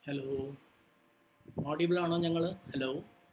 Hello audible ആണോ ഞങ്ങൾ hello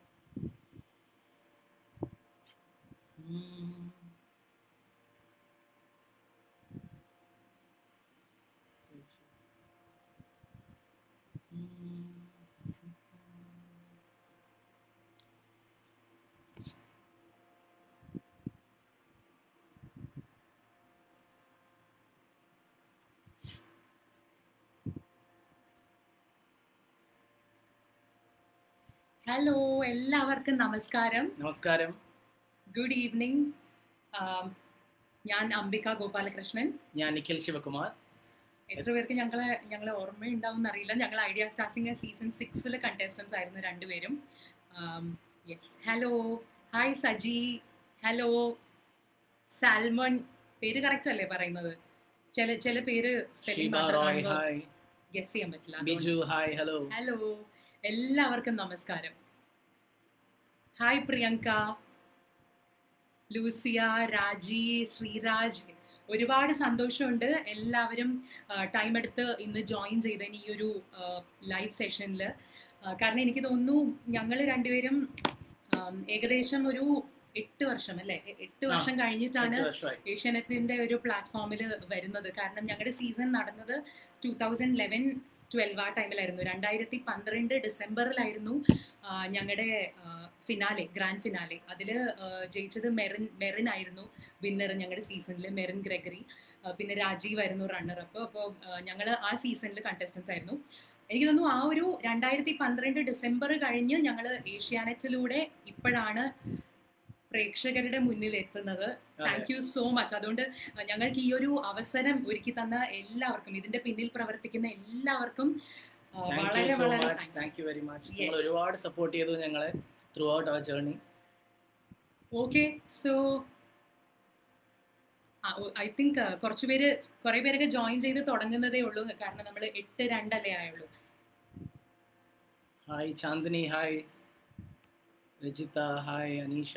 hello എല്ലാവർക്കും നമസ്കാരം നമസ്കാരം ഗുഡ് ഈവനിങ് ഞാൻ അംബിക ഗോപാലകൃഷ്ണൻ ഞാൻ നിഖിൽ ശിവകുമാർ എത്ര പേർക്ക് ഞങ്ങളെ ഞങ്ങളെ ഓർമ്മയുണ്ടാവും അറിയില്ല ഞങ്ങൾ ഐഡിയ സ്റ്റാർസിംഗ് സീസൺ സിക്സിലെ കണ്ടസ്റ്റൻസ് ആയിരുന്നു രണ്ടുപേരും yes hello hi Saji hello Salmon പേര് കറക്റ്റ് അല്ലേ പറയുന്നത് ചില ചില പേര് Sheeba Roy spelling hi guess ചെയ്യാൻ പറ്റില്ല ബിജു ഹായ് ഹലോ ഹലോ എല്ലാവർക്കും നമസ്കാരം ഹായ് പ്രിയങ്ക ലൂസിയ രാജി ശ്രീരാജ് ഒരുപാട് സന്തോഷമുണ്ട് എല്ലാവരും ടൈം എടുത്ത് ഇന്ന് ജോയിൻ ചെയ്തതിന് ഈ ഒരു ലൈവ് സെഷനിൽ കാരണം എനിക്ക് തോന്നുന്നു ഞങ്ങൾ രണ്ടുപേരും ആം, ഏകദേശം ഒരു എട്ട് വർഷം അല്ലേ എ- എട്ട് ആ, വർഷം കഴിഞ്ഞിട്ടാണ് എട്ട് വർഷമായി ഏഷ്യാനെറ്റിന്റെ ഒരു പ്ലാറ്റ്ഫോമിൽ വരുന്നത് കാരണം ഞങ്ങളുടെ സീസൺ നടന്നത് ടൂ തൗസൻഡ് ലെവൻ ട്വൽവ് ആ ടൈമിലായിരുന്നു രണ്ടായിരത്തി പന്ത്രണ്ട് ഡിസംബറിലായിരുന്നു ഞങ്ങളുടെ ഫിനാലെ ഗ്രാൻഡ് ഫിനാലെ അതിൽ ജയിച്ചത് മെറിൻ മെറിൻ ആയിരുന്നു വിന്നർ ഞങ്ങളുടെ സീസണിൽ മെറിൻ ഗ്രെഗറി ആ, പിന്നെ രാജീവ് ആയിരുന്നു റണ്ണർ അപ്പ് അപ്പോൾ ഞങ്ങൾ ആ സീസണിൽ കണ്ടസ്റ്റൻസ് ആയിരുന്നു എനിക്ക് തോന്നുന്നു ആ ഒരു രണ്ടായിരത്തി പന്ത്രണ്ട് ഡിസംബർ കഴിഞ്ഞ് ഞങ്ങൾ ഏഷ്യാനെറ്റിലൂടെ ഇപ്പോഴാണ് പ്രേക്ഷകരുടെ മുന്നിൽ എത്തുന്നത് താങ്ക് യു സോ മച്ച് അതുകൊണ്ട് അഹ് ഞങ്ങൾക്ക് ഈ ഒരു അവസരം ഒരുക്കി തന്ന എല്ലാവർക്കും ഇതിന്റെ പിന്നിൽ പ്രവർത്തിക്കുന്ന എല്ലാവർക്കും അഹ് താങ്ക് യു വളരെ സോ വളരെ much thank you very much നിങ്ങൾ Yes. ഒരുപാട് സപ്പോർട്ട് ചെയ്തു ഞങ്ങളെ throughout our journey okay so I think കുറച്ച് പേര് കുറെ പേരൊക്കെ ജോയിൻ ചെയ്ത് തുടങ്ങുന്നതേ ഉള്ളൂ കാരണം നമ്മൾ എട്ട് രണ്ടല്ലേ ആയുള്ളൂ hi Chandini hi Rajitha hi Aneesha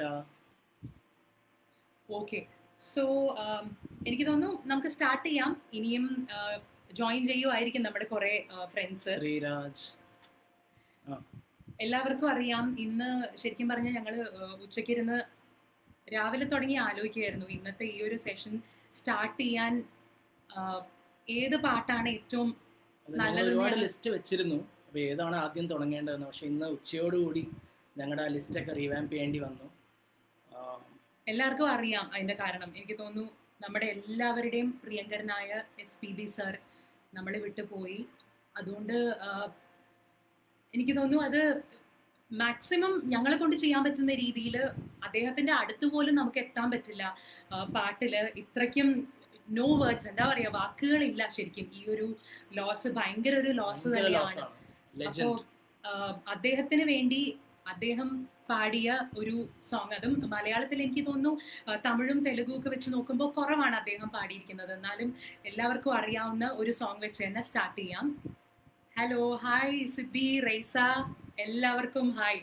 okay so എനിക്ക് തോന്നുന്നു നമുക്ക് സ്റ്റാർട്ട് ചെയ്യാം ഇനിയും ജോയിൻ ചെയ്യുമായിരിക്കും നമ്മുടെ കുറെ ഫ്രണ്ട്സ് ശ്രീരാജ് എല്ലാവർക്കും അറിയാം ഇന്ന് ശരിക്കും പറഞ്ഞാൽ ഞങ്ങൾ ഉച്ചയ്ക്ക് ഇരുന്ന് രാവിലെ തുടങ്ങി ആലോചിക്കുകയായിരുന്നു ഇന്നത്തെ ഈ ഒരു സെഷൻ സ്റ്റാർട്ട് ചെയ്യാൻ ആ, ഏത് പാട്ടാണ് ഏറ്റവും അത് ഞങ്ങൾ നല്ലത് ഒരുപാട് ഞാൻ- ലിസ്റ്റ് വെച്ചിരുന്നു അപ്പൊ ഏതാണ് ആദ്യം തുടങ്ങേണ്ടതെന്ന് പക്ഷെ ഇന്ന് ഉച്ചയോടുകൂടി ഞങ്ങളുടെ ആ ലിസ്റ്റൊക്കെ റീവാമ്പ് ചെയ്യേണ്ടി വന്നു ആ, എല്ലാവർക്കും അറിയാം അതിന്റെ കാരണം എനിക്ക് തോന്നുന്നു നമ്മുടെ എല്ലാവരുടെയും പ്രിയങ്കരനായ എസ് പി ബി സർ നമ്മളെ വിട്ടു പോയി അതുകൊണ്ട് ആ, എനിക്ക് തോന്നുന്നു അത് മാക്സിമം ഞങ്ങളെ കൊണ്ട് ചെയ്യാൻ പറ്റുന്ന രീതിയിൽ അദ്ദേഹത്തിന്റെ അടുത്ത് പോലും നമുക്ക് എത്താൻ പറ്റില്ല ആ, പാട്ടില് ഇത്രയ്ക്കും നോ വേർഡ്സ് എന്താ പറയാ വാക്കുകളില്ല ശരിക്കും ഈ ഒരു ലോസ് ഭയങ്കര ഒരു ലോസ് ഭയങ്കര loss തന്നെയാണ് ആണ്. Legend. ആഹ് അദ്ദേഹത്തിന് വേണ്ടി അദ്ദേഹം പാടിയ ഒരു സോങ് അതും മലയാളത്തിൽ എനിക്ക് തോന്നുന്നു ആഹ് തമിഴും തെലുഗും ഒക്കെ വെച്ച് നോക്കുമ്പോൾ കുറവാണ് അദ്ദേഹം പാടിയിരിക്കുന്നത് എന്നാലും എല്ലാവർക്കും അറിയാവുന്ന ഒരു സോങ് വെച്ച് തന്നെ സ്റ്റാർട്ട് ചെയ്യാം ഹലോ ഹായ് സിബി റൈസ എല്ലാവർക്കും ഹായ്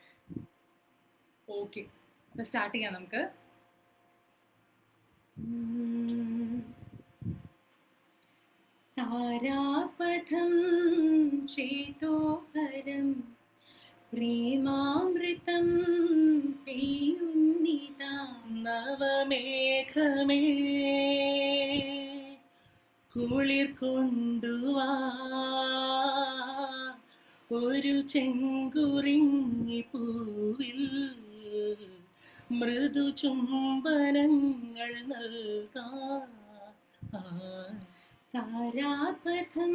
ഓക്കെ അപ്പൊ സ്റ്റാർട്ട് ചെയ്യാം നമുക്ക് ഉം. താരാപഥം ചേതോഹരം പ്രേമാമൃതം പെയ്യുന്നിതാ നവമേഘമേ കുളിർ കൊണ്ടുവാ ഒരു ചെങ്കുറിങ്ങി പൂവിൽ മൃദു ചുംബനങ്ങൾ നൽകാൻ താരാപഥം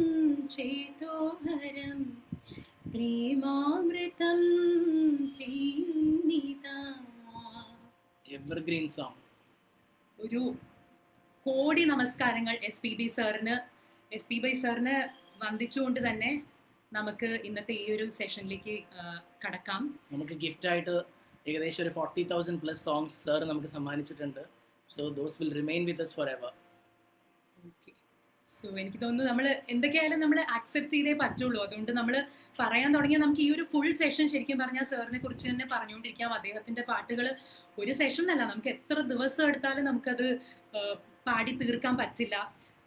ചേതോഹരം പ്രേമാമൃതം പെയ്യുന്നിതാ എവർഗ്രീൻ സോങ് ഒരു കോടി നമസ്കാരങ്ങൾ എസ് പി ബി സാറിന് എസ് പി ബി സാറിന് വന്ദിച്ചുകൊണ്ട് തന്നെ നമുക്ക് ഇന്നത്തെ ഈ ഒരു സെഷനിലേക്ക് കടക്കാം നമുക്ക് ഗിഫ്റ്റ് ആയിട്ട് ഏകദേശം ഒരു forty thousand plus songs sir നമുക്ക് സമ്മാനിച്ചിട്ടുണ്ട് so those will remain with us forever okay so എനിക്ക് തോന്നുന്നു നമ്മൾ എന്തൊക്കെയായാലും നമ്മൾ ആക്സെപ്റ്റ് ചെയ്തേ പറ്റുള്ളൂ അതുകൊണ്ട് നമ്മൾ പറയാൻ തുടങ്ങിയാൽ നമുക്ക് ഈ ഒരു ഫുൾ സെഷൻ ശരിക്കും പറഞ്ഞാൽ സാറിനെ കുറിച്ച് തന്നെ പറഞ്ഞുകൊണ്ടിരിക്കാം അദ്ദേഹത്തിന്റെ പാട്ടുകൾ ഒരു സെഷൻ അല്ല നമുക്ക് എത്ര ദിവസം എടുത്താലും നമുക്കത് ആ, പാടി തീർക്കാൻ പറ്റില്ല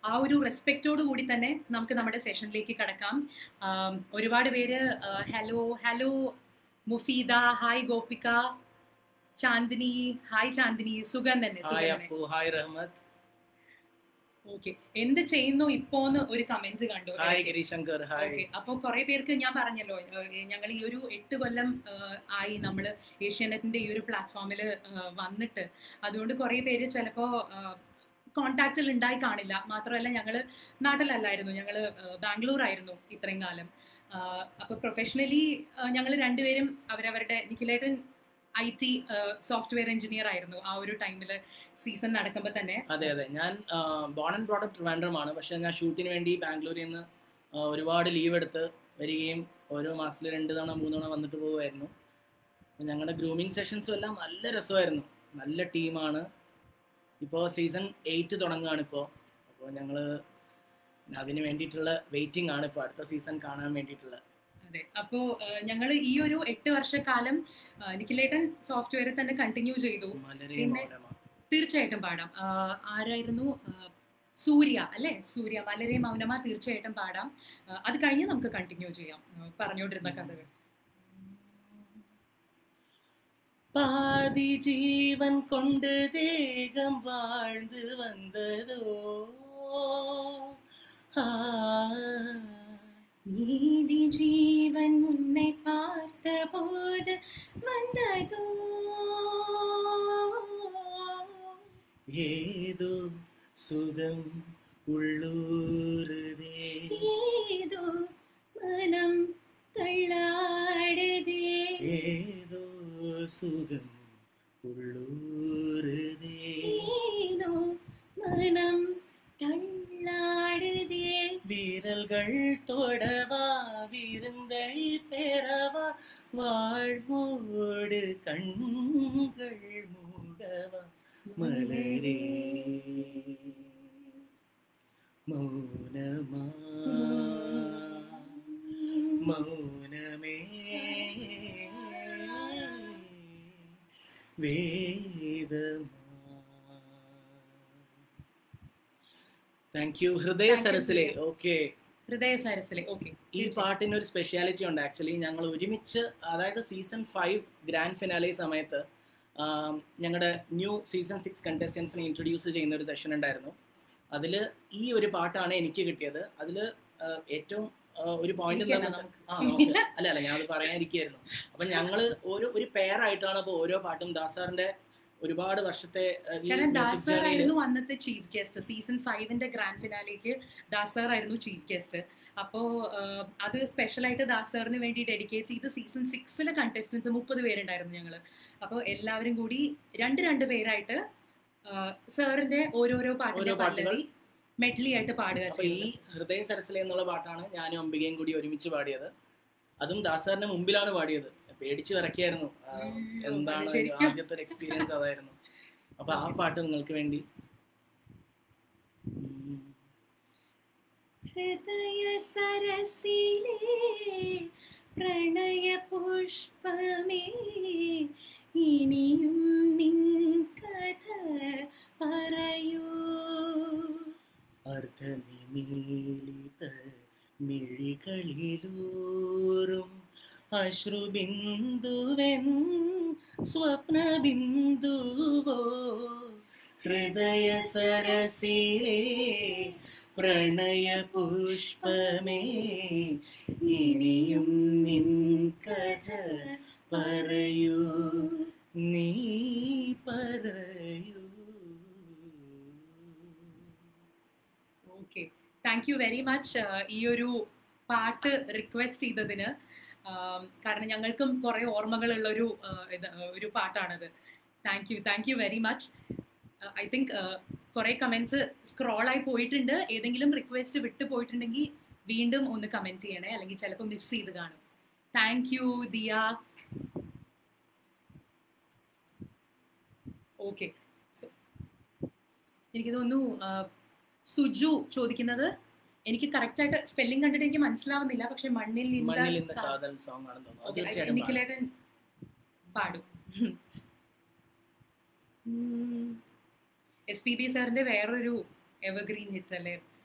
ആ ഒരു റെസ്പെക്റ്റോട് കൂടി തന്നെ നമുക്ക് നമ്മുടെ സെഷനിലേക്ക് കടക്കാം ആം, ഒരുപാട് പേര് hello hello Mufeeda hi Gopika Chandini hi Chandini സുഖം തന്നെ ഹായ് സുഖം തന്നെ അപ്പു ഹായ് റഹ്മത്ത് ഓക്കെ എന്ത് ചെയ്യുന്നു ഇപ്പോന്ന് ഒരു കമന്റ് കണ്ടു ഹായ് ഗിരിശങ്കർ ഹായ് ഓക്കെ അപ്പൊ കുറെ പേർക്ക് ഞാൻ പറഞ്ഞല്ലോ ഞങ്ങൾ ഈ ഒരു എട്ട് കൊല്ലം ഏഹ്, ആയി നമ്മൾ ഏഷ്യാനെറ്റിന്റെ ഈ ഒരു പ്ലാറ്റ്ഫോമിൽ വന്നിട്ട് അതുകൊണ്ട് കുറെ പേര് ചിലപ്പോ കോണ്ടാക്റ്റിൽ ഉണ്ടായി കാണില്ല മാത്രമല്ല ഞങ്ങൾ നാട്ടിലല്ലായിരുന്നു ഞങ്ങൾ ബാംഗ്ലൂർ ആയിരുന്നു ഇത്രയും കാലം ആഹ്, അപ്പൊ പ്രൊഫഷണലി ഞങ്ങൾ രണ്ടുപേരും അവരവരുടെ നിഖിലേട്ടൻ ഐ ടി സോഫ്റ്റ്വെയർ എഞ്ചിനീയർ ആയിരുന്നു ആ ഒരു ടൈമിൽ സീസൺ നടക്കുമ്പോൾ തന്നെ അതെ അതെ ഞാൻ ബോൺ ആൻഡ് പ്രോഡക്റ്റ് ട്രിവാൻഡ്രമാണ് പക്ഷെ ഞാൻ ഷൂട്ടിന് വേണ്ടി ബാംഗ്ലൂരിൽ നിന്ന് ആ, ഒരുപാട് ലീവ് എടുത്ത് വരികയും ഓരോ മാസത്തിൽ രണ്ട് തവണ മൂന്ന് തവണ വന്നിട്ട് പോകുമായിരുന്നു അപ്പോൾ ഞങ്ങളുടെ ഗ്രൂമിങ് സെഷൻസും എല്ലാം നല്ല രസമായിരുന്നു നല്ല ടീമാണ് ഇപ്പോൾ സീസൺ എയ്റ്റ് തുടങ്ങുകയാണ് ഇപ്പോൾ അപ്പോൾ ഞങ്ങൾ അതിന് വേണ്ടിയിട്ടുള്ള വെയിറ്റിംഗ് ആണ് ഇപ്പോൾ അടുത്ത സീസൺ കാണാൻ വേണ്ടിയിട്ടുള്ള അതെ അപ്പോ ഞങ്ങൾ ഈ ഒരു എട്ട് വർഷക്കാലം ആ, നിഖിലേട്ടൻ സോഫ്റ്റ്വെയറിൽ തന്നെ കണ്ടിന്യൂ ചെയ്തു മലരെ പിന്നെ- മൗനമ തീർച്ചയായിട്ടും പാടാം ആ, ആരായിരുന്നു ആ, സൂര്യ അല്ലെ സൂര്യ വളരെ മൗനമ തീർച്ചയായിട്ടും പാടാം ആ, അത് കഴിഞ്ഞ് നമുക്ക് കണ്ടിന്യൂ ചെയ്യാം ആ, പറഞ്ഞുകൊണ്ടിരുന്ന കഥകൾ பாதி ஜீவன் கொண்டு தேகம் வாழ்ந்து வந்ததோ ஆ, நீதி ஜீவன் உன்னை பார்த்த போது வந்ததோ ஏதோ சுகம் உள்ளூருதே ஏதோ மனம் தள்ளாடுதே ஏதோ சுகம் உள்ளூருதே ஏதோ மனம் தள்ளாடுதே வீரல்கள் தொடவா விருந்தை பெறவா வாழ்வோடு கண்கள் மூடவா மலரே மௌனமா மௌனமே വേദമാ thank you Hridaya Thank you, സരസിലെ ഹൃദയ. ഓക്കെ ഹൃദയ സരസിലെ ഓക്കെ ഈ പാട്ടിന് ഒരു സ്പെഷ്യാലിറ്റി ഉണ്ട് ആക്ച്വലി ഞങ്ങൾ ഒരുമിച്ച് അതായത് സീസൺ ഫൈവ് ഗ്രാൻഡ് ഫിനാലെ സമയത്ത് ഞങ്ങളുടെ ന്യൂ സീസൺ സിക്സ് കണ്ടസ്റ്റൻസിനെ ഇൻട്രൊഡ്യൂസ് ചെയ്യുന്ന ഒരു സെഷൻ ഉണ്ടായിരുന്നു അതിൽ ഈ ഒരു പാട്ടാണ് എനിക്ക് കിട്ടിയത് അതിൽ ഏറ്റവും ആ, ഒരു പോയിന്റ് എനിക്കല്ല, എന്താണെന്ന് വെച്ചാൽ ആ നമുക്ക് അല്ല അല്ല ഞാനത് പറയാനിരിക്കായിരുന്നു അപ്പൊ ഞങ്ങള് ഒരു ഒരു പെയർ ആയിട്ടാണ് അപ്പോൾ ഓരോ പാട്ടും ദാസാറിന്റെ ഒരുപാട് വർഷത്തെ ആ, ഈ കാരണം music ദാസ് സാർ journey ല് ആയിരുന്നു അന്നത്തെ ചീഫ് ഗസ്റ്റ് സീസൺ ഫൈവിന്റെ ഗ്രാൻഡ് ഫിനാലേക്ക് ദാസ് സാർ ആയിരുന്നു ചീഫ് ഗസ്റ്റ് അപ്പോ ആഹ്, അത് സ്പെഷ്യൽ ആയിട്ട് ദാസ് സാറിന് വേണ്ടി ഡെഡിക്കേറ്റ് ചെയ്ത് സീസൺ സിക്സിലെ കണ്ടസ്റ്റൻസ് മുപ്പത് പേരുണ്ടായിരുന്നു ഞങ്ങള് അപ്പോൾ എല്ലാവരും കൂടി രണ്ട് രണ്ട് പേരായിട്ട് സാറിന്റെ ഓരോരോ പാട്ടിന്റെ ഓരോ പാട്ടുകൾ. പല്ലവി മെഡ്ലി ആയിട്ട് പാടുക അപ്പൊ ഈ ചെയ്തത് ഹൃദയ സരസിലെ എന്നുള്ള പാട്ടാണ് ഞാനും അംബികയും കൂടി ഒരുമിച്ച് പാടിയത് അതും ദാസാറിന്റെ മുമ്പിലാണ് പാടിയത് പേടിച്ച് വിറക്കിയായിരുന്നു ആ, ഉം, എന്താണ് അത് ശരിക്കും. ആദ്യത്തെ ഒരു എക്സ്പീരിയൻസ് അതായിരുന്നു അപ്പൊ ആ പാട്ട് നിങ്ങൾക്ക് വേണ്ടി ഉം. ഹൃദയ സരസിലേ പ്രണയ പുഷ്പമേ ഇനിയും നിൻ കഥ പറയൂ അർദ്ധനിമീലിത മിഴികളിലൂറും അശ്രുബിന്ദുവൻ സ്വപ്നബിന്ദുവോ ഹൃദയ സരസിലേ പ്രണയ പുഷ്പമേ ഇനിയും നിൻ കഥ പറയൂ നീ പറയൂ okay thank you very much ഈ ഒരു പാട്ട് റിക്വസ്റ്റ് ചെയ്തതിന് ആം, കാരണം ഞങ്ങൾക്കും കുറെ ഓർമ്മകളുള്ള ഒരു ഇത് ഒരു പാട്ടാണത് thank you thank you very much I think കുറെ കമന്റ്സ് സ്ക്രോൾ ആയി പോയിട്ടുണ്ട് ഏതെങ്കിലും റിക്വസ്റ്റ് വിട്ടു പോയിട്ടുണ്ടെങ്കിൽ വീണ്ടും ഒന്ന് കമന്റ് ചെയ്യണേ അല്ലെങ്കിൽ ചിലപ്പോൾ മിസ് ചെയ്ത് കാണും താങ്ക് യു ദിയ ഓക്കെ എനിക്ക് തോന്നുന്നു ആ, സുജു ചോദിക്കുന്നത് എനിക്ക് കറക്റ്റ് ആയിട്ട് സ്പെല്ലിംഗ് കണ്ടിട്ട് എനിക്ക് മനസ്സിലാവുന്നില്ല പക്ഷെ മണ്ണിൽ മണ്ണിൽ ഇന്ന് നിന്ന് കാതൽ സോങ് ആണെന്ന് തോന്നുന്നു അത് Okay, തീർച്ചയായിട്ടും പാടാം. നിഖിലേട്ടൻ പാടും എസ് പി ബി സാറിന്റെ വേറൊരു എവർഗ്രീൻ ഹിറ്റ് അല്ലേ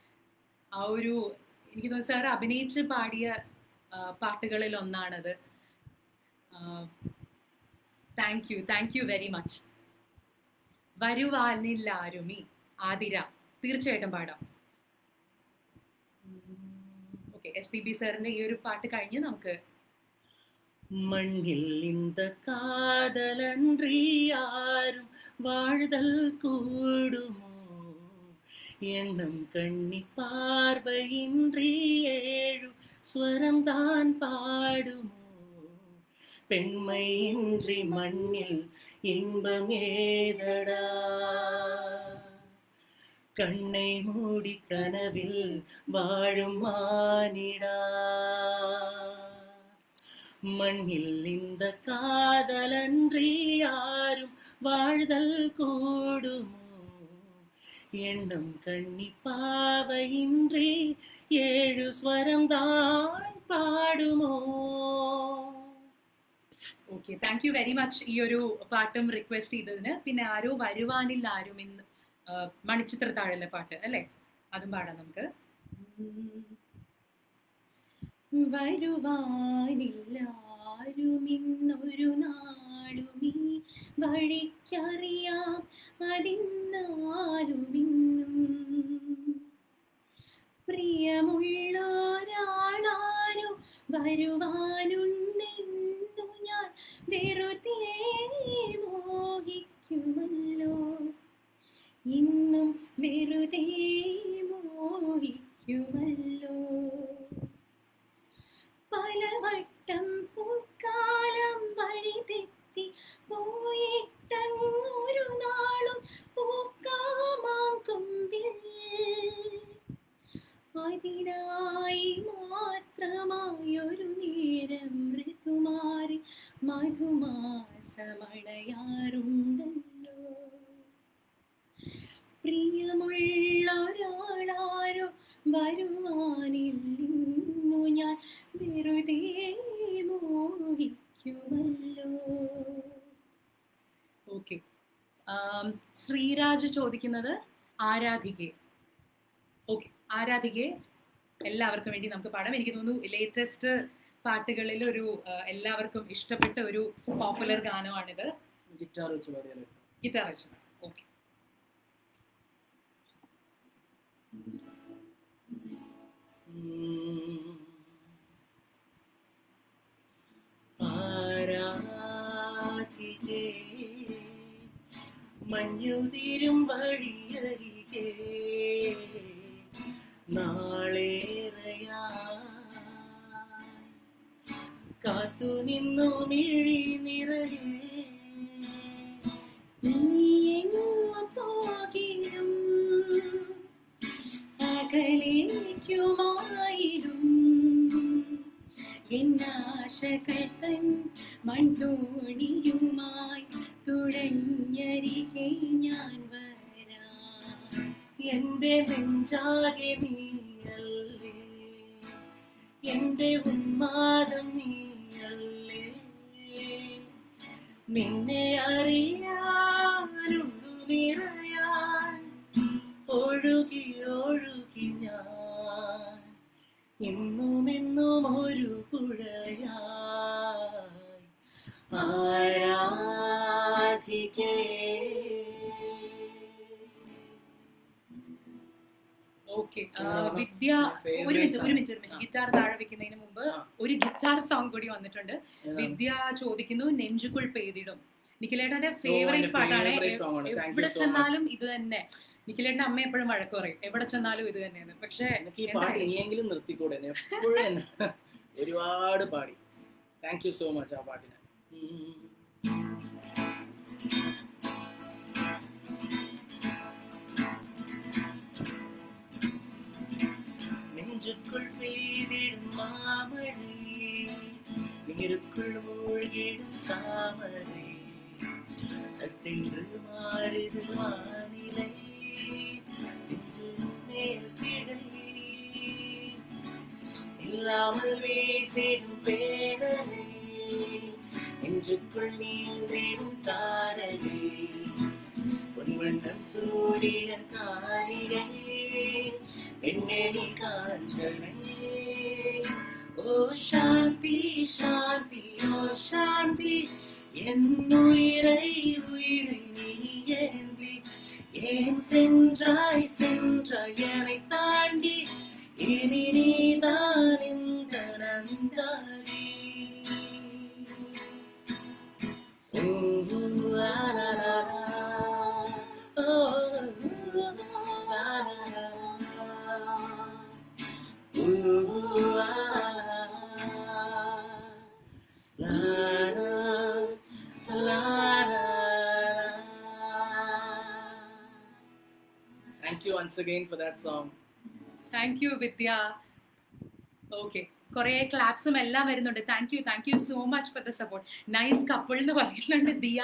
ആ ഒരു എനിക്ക് തോന്നുന്നു സാർ അഭിനയിച്ച് പാടിയ ആ, പാട്ടുകളിൽ ഒന്നാണത് thank you thank you very much വരുവാനില്ലാരുമി ആതിര തീർച്ചയായിട്ടും പാടാം ഓക്കെ എസ് പി ബി സാറിന്റെ ഈ ഒരു പാട്ട് കഴിഞ്ഞ് നമുക്ക് மண்ணில் இந்த காதலன்றி யாரும் வாழ்தல் கூடுமோ எண்ணம் கண்ணி பார்வையின்றி ஏழு ஸ்வரம்தான் பாடுமோ பெண்மையின்றி மண்ணில் இன்பமேதடா கண்ணை மூடி கனவில் வாழும் மானிடா மண்ணில் இந்த காதலன்றி யாரும் வாழ்தல் கூடுமோ எண்ணம் கண்ணி பாவையின்றி ஏழு ஸ்வரம்தான் പാടുമോ okay thank you very much ഈ ഒരു പാട്ടും റിക്വസ്റ്റ് ചെയ്തതിന് പിന്നെ ആരോ വരുവാനില്ല ആരും ഇന്ന് ആ, മണിച്ചിത്രത്താഴല്ലേ പാട്ട് അല്ലേ അതും പാടാം നമുക്ക് വരുവാനില്ല ആരും ഇന്നൊരു നാളുമീ വഴിക്കറിയാം അതിന്നാലും ഇന്നും പ്രിയമുള്ളൊരാളാരോ വരുവാനുണ്ടെന്നു ഞാൻ വെറുതെ മോഹിക്കുമല്ലോ ഇന്നും വെറുതെ മോഹിക്കുമല്ലോ പലവട്ടം പൂക്കാലം വഴി തെറ്റി പോയിട്ടങ്ങൊരു നാളും പൂക്കാമാം കൊമ്പിൽ അതിനായി മാത്രമായൊരു നേരം ഋതുമാറി മധുമാസമണയാറുണ്ടല്ലോ പ്രിയമുള്ള ഒരാളാരോ വരുവാനില്ലെന്നു ഞാൻ വെറുതെ മോഹിക്കുമല്ലോ ഓക്കെ ശ്രീരാജ് ചോദിക്കുന്നത് ആരാധികെ ഓക്കെ ആരാധികെ എല്ലാവർക്കും വേണ്ടി നമുക്ക് പാടാം എനിക്ക് തോന്നുന്നു ലേറ്റസ്റ്റ് പാട്ടുകളിൽ ഒരു ആ, എല്ലാവർക്കും ഇഷ്ടപ്പെട്ട ഒരു പോപ്പുലർ ഗാനമാണിത് ഗിറ്റാർ വെച്ച് പാടിയാലോ ഗിറ്റാർ വെച്ച് ഓക്കെ ആരാധികേ മഞ്ഞുതിരും വഴിയരികെ നാളേറെയാ കാത്തു നിന്നു മിഴി നിറയെ നീ എങ്ങു പോകിലും അകലേക്കുമായിരും എന്നാശകൾ തൻ മൺതോണിയുമായി തുഴഞ്ഞരികെ ഞാൻ വരാം എന്റെ നെഞ്ചാകെ നീയല്ലേ എന്റെ ഉന്മാദം നീയല്ലേ നിന്നെ അറിയാനുള്ളു നിറയാൻ ഒഴുകി ഒഴുകി ഞാൻ എന്നും എന്നും ഒരു പുഴയായി ആരാധിക്കേ okay One of Vidya my ഒരു favorites മിനിറ്റ് ഒരു ആണ്. മിനിറ്റ് ഒരു മിനിറ്റ് ആ. ഗിറ്റാർ താഴെ വെക്കുന്നതിന് മുമ്പ് ആ. ഒരു ഗിറ്റാർ സോങ് കൂടി വന്നിട്ടുണ്ട് ഏതാണ്? വിദ്യ ചോദിക്കുന്നു നെഞ്ചുകുൾ പെയ്തിടും നിഖിലേട്ടന്റെ എന്റെ ഫേവറേറ്റ് പാട്ടാണ് favourite song ആണ്. Thank you എവിടെ so ചെന്നാലും ഇത് തന്നെ നിഖിലേട്ടന്റെ അമ്മ എപ്പോഴും വഴക്ക് പറയും എവിടെ ചെന്നാലും ഇത് തന്നെയാണ് പക്ഷെ എനിക്ക് ഈ പാട്ട് ഇനിയെങ്കിലും നിർത്തിക്കൂടെ എന്നെ എപ്പോഴും എന്നെ ഒരുപാട് പാടി താങ്ക് യു സോ മച്ച് ആ പാട്ടിന് ഉം. நெஞ்சுக்குள் பெய்திடும் மாமழை நீருக்குள் மூழ்கிடும் தாமரை சட்டென்று மாறுது வானிலை நெஞ்சு மேல் கிளை இல்லாமல் வீசிடும் பேரலை நெஞ்சுக்குள் நீந்திடும் தாரகை பொன்வண்ணம் சூரியன் காரிகை പെണ്ണെ നീ കാഞ്ചനേ ഓ ശാന്തി ശാന്തി ഓ ശാന്തി என்னுயிரை உயிரை நீ ஏந்தி ஏன் சென்றாய் சென்றாய் என்னை தாண்டி இனி நீதான் இந்த நந்தாரி ஓ, லா, லா, லா, ஓ, லா, லா, லா, ஓ, லா, லா, la, la, Thank you once again for that song. Thank you Vidya okay കുറെ ക്ലാപ്സും എല്ലാം വരുന്നുണ്ട് thank you thank you so much for the support nice couple എന്ന് പറയുന്നുണ്ട് Diya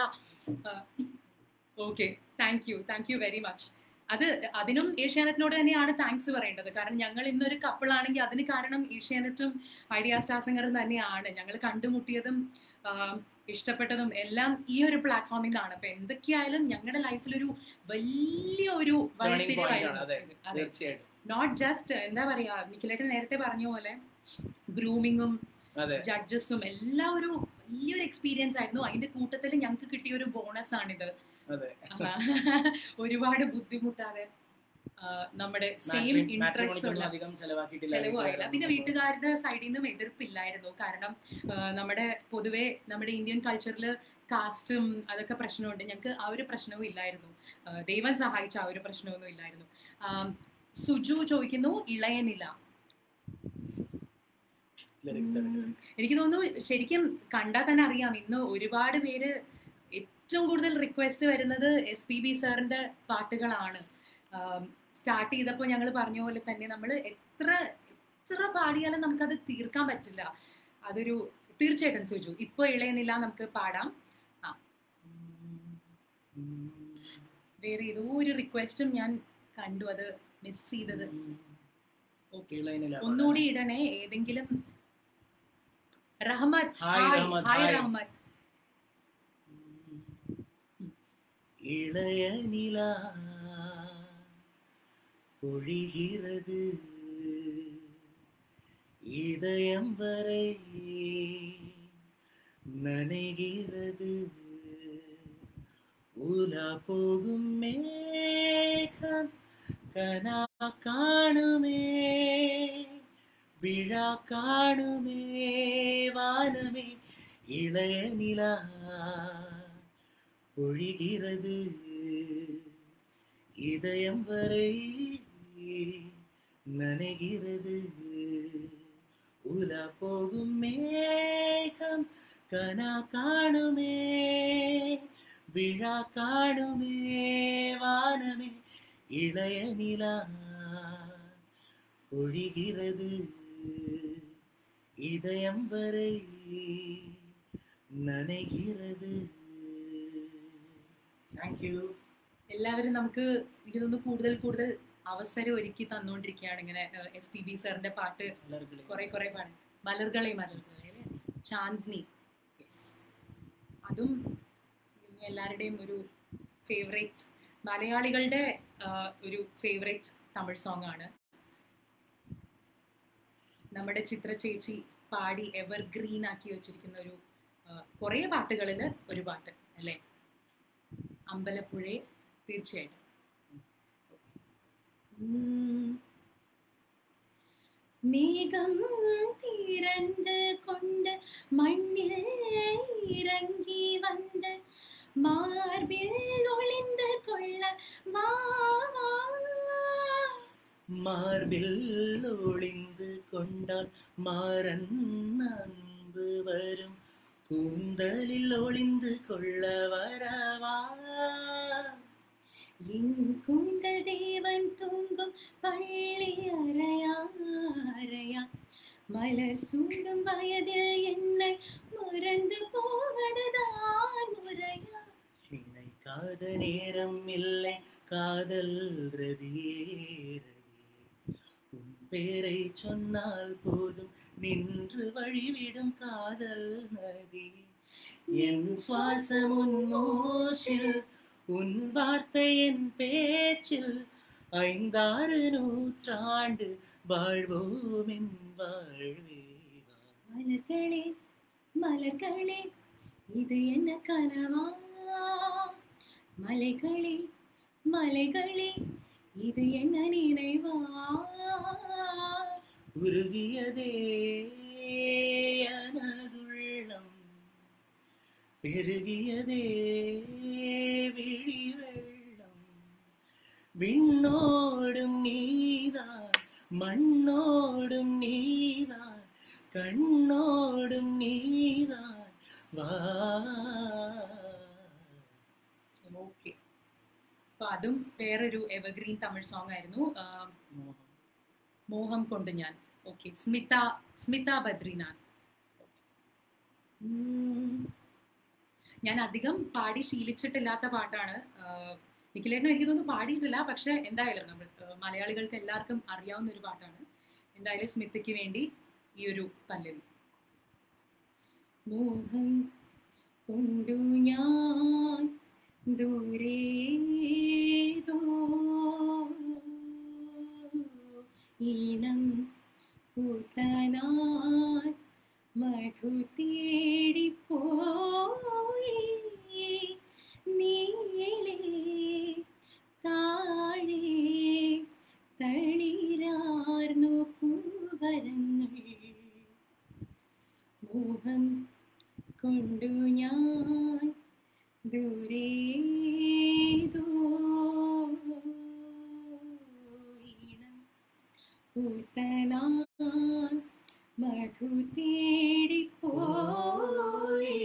okay thank you thank you very much അത് അതിനും ഏഷ്യാനെറ്റിനോട് തന്നെയാണ് താങ്ക്സ് പറയേണ്ടത് കാരണം ഞങ്ങൾ ഇന്നൊരു കപ്പിൾ ആണെങ്കിൽ അതിന് കാരണം ഏഷ്യാനെറ്റും ഐഡിയ സ്റ്റാർ സിംഗറും തന്നെയാണ് ഞങ്ങൾ കണ്ടുമുട്ടിയതും ആഹ്, ഇഷ്ടപ്പെട്ടതും എല്ലാം ഈ ഒരു പ്ലാറ്റ്ഫോമിൽ നിന്നാണ് അപ്പൊ എന്തൊക്കെയായാലും ഞങ്ങളുടെ ലൈഫിൽ ഒരു വലിയ ഒരു Turning point ആണ്, അതെ വഴിത്തിരിവായിരുന്നു അതെ തീർച്ചയായിട്ടും നോട്ട് ജസ്റ്റ് എന്താ പറയാ നിഖിലേട്ടൻ നേരത്തെ പറഞ്ഞ പോലെ ഗ്രൂമിങ്ങും അതെ ജഡ്ജസും എല്ലാം ഒരു വലിയൊരു എക്സ്പീരിയൻസ് ആയിരുന്നു അതിന്റെ കൂട്ടത്തിൽ ഞങ്ങൾക്ക് കിട്ടിയ ഒരു ബോണസ് ആണിത് അതെ ആ, ഒരുപാട് ബുദ്ധിമുട്ടാതെ ആ, നമ്മുടെ സെയിം Matrimony- ഇൻട്രസ്റ്റ് matrimonyക്കൊന്നും ഉള്ള അധികം ചെലവാക്കിയിട്ടില്ല ചെലവായില്ല പിന്നെ വീട്ടുകാരുടെ സൈഡിൽ നിന്നും എതിർപ്പില്ലായിരുന്നു കാരണം ആ, നമ്മുടെ പൊതുവെ നമ്മുടെ ഇന്ത്യൻ കൾച്ചറിൽ കാസ്റ്റും അതൊക്കെ പ്രശ്നമുണ്ട് ഞങ്ങൾക്ക് ആ ഒരു പ്രശ്നവും ഇല്ലായിരുന്നു ആ, ദൈവം സഹായിച്ച ആ ഒരു പ്രശ്നമൊന്നും ഇല്ലായിരുന്നു ആ, സുജു ചോദിക്കുന്നു ഇളയനില ലിറിക്സ് ഉം, എനിക്ക് തോന്നുന്നു ശരിക്കും കണ്ടാൽ തന്നെ അറിയാം ഇന്ന് ഒരുപാട് പേര് ഏറ്റവും കൂടുതൽ റിക്വസ്റ്റ് വരുന്നത് എസ് പി ബി സാറിന്റെ പാട്ടുകളാണ് സ്റ്റാർട്ട് ചെയ്തപ്പോൾ ഞങ്ങൾ പറഞ്ഞ പോലെ തന്നെ നമ്മൾ എത്ര എത്ര പാടിയാലും നമുക്കത് തീർക്കാൻ പറ്റില്ല അതൊരു തീർച്ചയായിട്ടും സുജു ഇപ്പൊ ഇളയനില്ല നമുക്ക് പാടാം ആ വേറെ ഏതോ ഒരു റിക്വസ്റ്റും ഞാൻ കണ്ടു അത് മിസ് ചെയ്തത് ഓക്കെ ലൈനില്ല ഒന്നുകൂടി ഇടണേ ഏതെങ്കിലും Rahmath hi hi Rahmath, hi hi. Rahmath இளைய நிலா பொழிகிறது இதயம் வரை நனைகிறது உலா போகும் மேகம் கனா காணுமே விழா காணுமே வானமே இளைய நிலா பொழிகிறது இதயம் வரை நனைகிறது உலா போகும் மேகம் கனா காணுமே விழா காணுமே வானமே இளைய நிலா பொழிகிறது இதயம் வரை നനகிறது താങ്ക് യു എല്ലാവരും നമുക്ക് എനിക്ക് തോന്നുന്നു കൂടുതൽ കൂടുതൽ അവസരം ഒരുക്കി തന്നുകൊണ്ടിരിക്കുകയാണ് ഇങ്ങനെ എസ് പി ബി സാറിന്റെ പാട്ട് കുറെ കുറെ പാട് മലർകളെ മലർകളെ അല്ലേ ചാന്ദ്നി യെസ് അതും എല്ലാവരുടെയും ഒരു ഫേവറേറ്റ് മലയാളികളുടെ ആ, ഒരു ഫേവറേറ്റ് തമിഴ് സോങ് ആണ് നമ്മുടെ ചിത്ര ചേച്ചി പാടി എവർ ഗ്രീൻ ആക്കി വെച്ചിരിക്കുന്ന ഒരു കുറേ പാട്ടുകളിൽ ഒരു പാട്ട് അല്ലേ അമ്പലപ്പുഴയെ തീർച്ചയായിട്ടും ഉം. மேகம் திறந்து கொண்டு மண்ணில் இறங்கி வந்த மார்பில் ஒளிந்து கொள்ள வா வா. മാർബിൽ ഒളിந்து കൊണ്ടാൽ മാറൻ അன்பு വരും കൂന്തലിൽ ഒളിந்து കൊള്ള വരവാ என் கூந்தல் தேவன் தூங்கும் பள்ளி அறையா அறையா மலர் சூடும் வயதில் என்னை மறந்து போவதுதான் முறையா நினைக்காத நேரம் இல்லை காதல் ரதியே ரதியே உன் பேரை சொன்னால் போதும் நின்று வழிவிடும் காதல் நதி என் சுவாசம் உன் மூச்சில் உன் வார்த்தை என் பேச்சில் ஐந்தாறு நூற்றாண்டு வாழ்வோம் என் வாழ்வே மலர்களே மலர்களே இது என்ன கனவா மலைகளே மலைகளே இது என்ன நினைவா உருகியதே எனதுள்ளம் பெருகியதே விழி வெள்ளம் விண்ணோடும் நீதான் மண்ணோடும் நீதான் கண்ணோடும் நீதான் வா ഓക്കെ അപ്പൊ അതും വേറൊരു എവർഗ്രീൻ തമിഴ് സോങ് ആയിരുന്നു ആ, മോഹം കൊണ്ട് ഞാൻ ഓക്കെ സ്മിത സ്മിത ബദ്രിനാഥ് ഉം. ഞാൻ അധികം പാടി ശീലിച്ചിട്ടില്ലാത്ത പാട്ടാണ് നിഖിലേട്ടനും എനിക്ക് തോന്നുന്നു പാടിയിട്ടില്ല പക്ഷെ എന്തായാലും നമ്മൾ ആ, മലയാളികൾക്ക് എല്ലാവർക്കും അറിയാവുന്ന ഒരു പാട്ടാണ് എന്തായാലും സ്മിതയ്ക്ക് വേണ്ടി ഈ ഒരു പല്ലവി മോഹം കൊണ്ടു ഞാൻ ദൂരേതോ ഈണം പൂത്തനാൾ മധു തേടിപ്പോയി നീളെ താഴെ തളിരാർന്നു പൂവരങ്ങൾ മോഹം കൊണ്ടു ഞാൻ ദൂരേതോ ഈണം പൂത്തനാൾ മധു തേടിപ്പോയി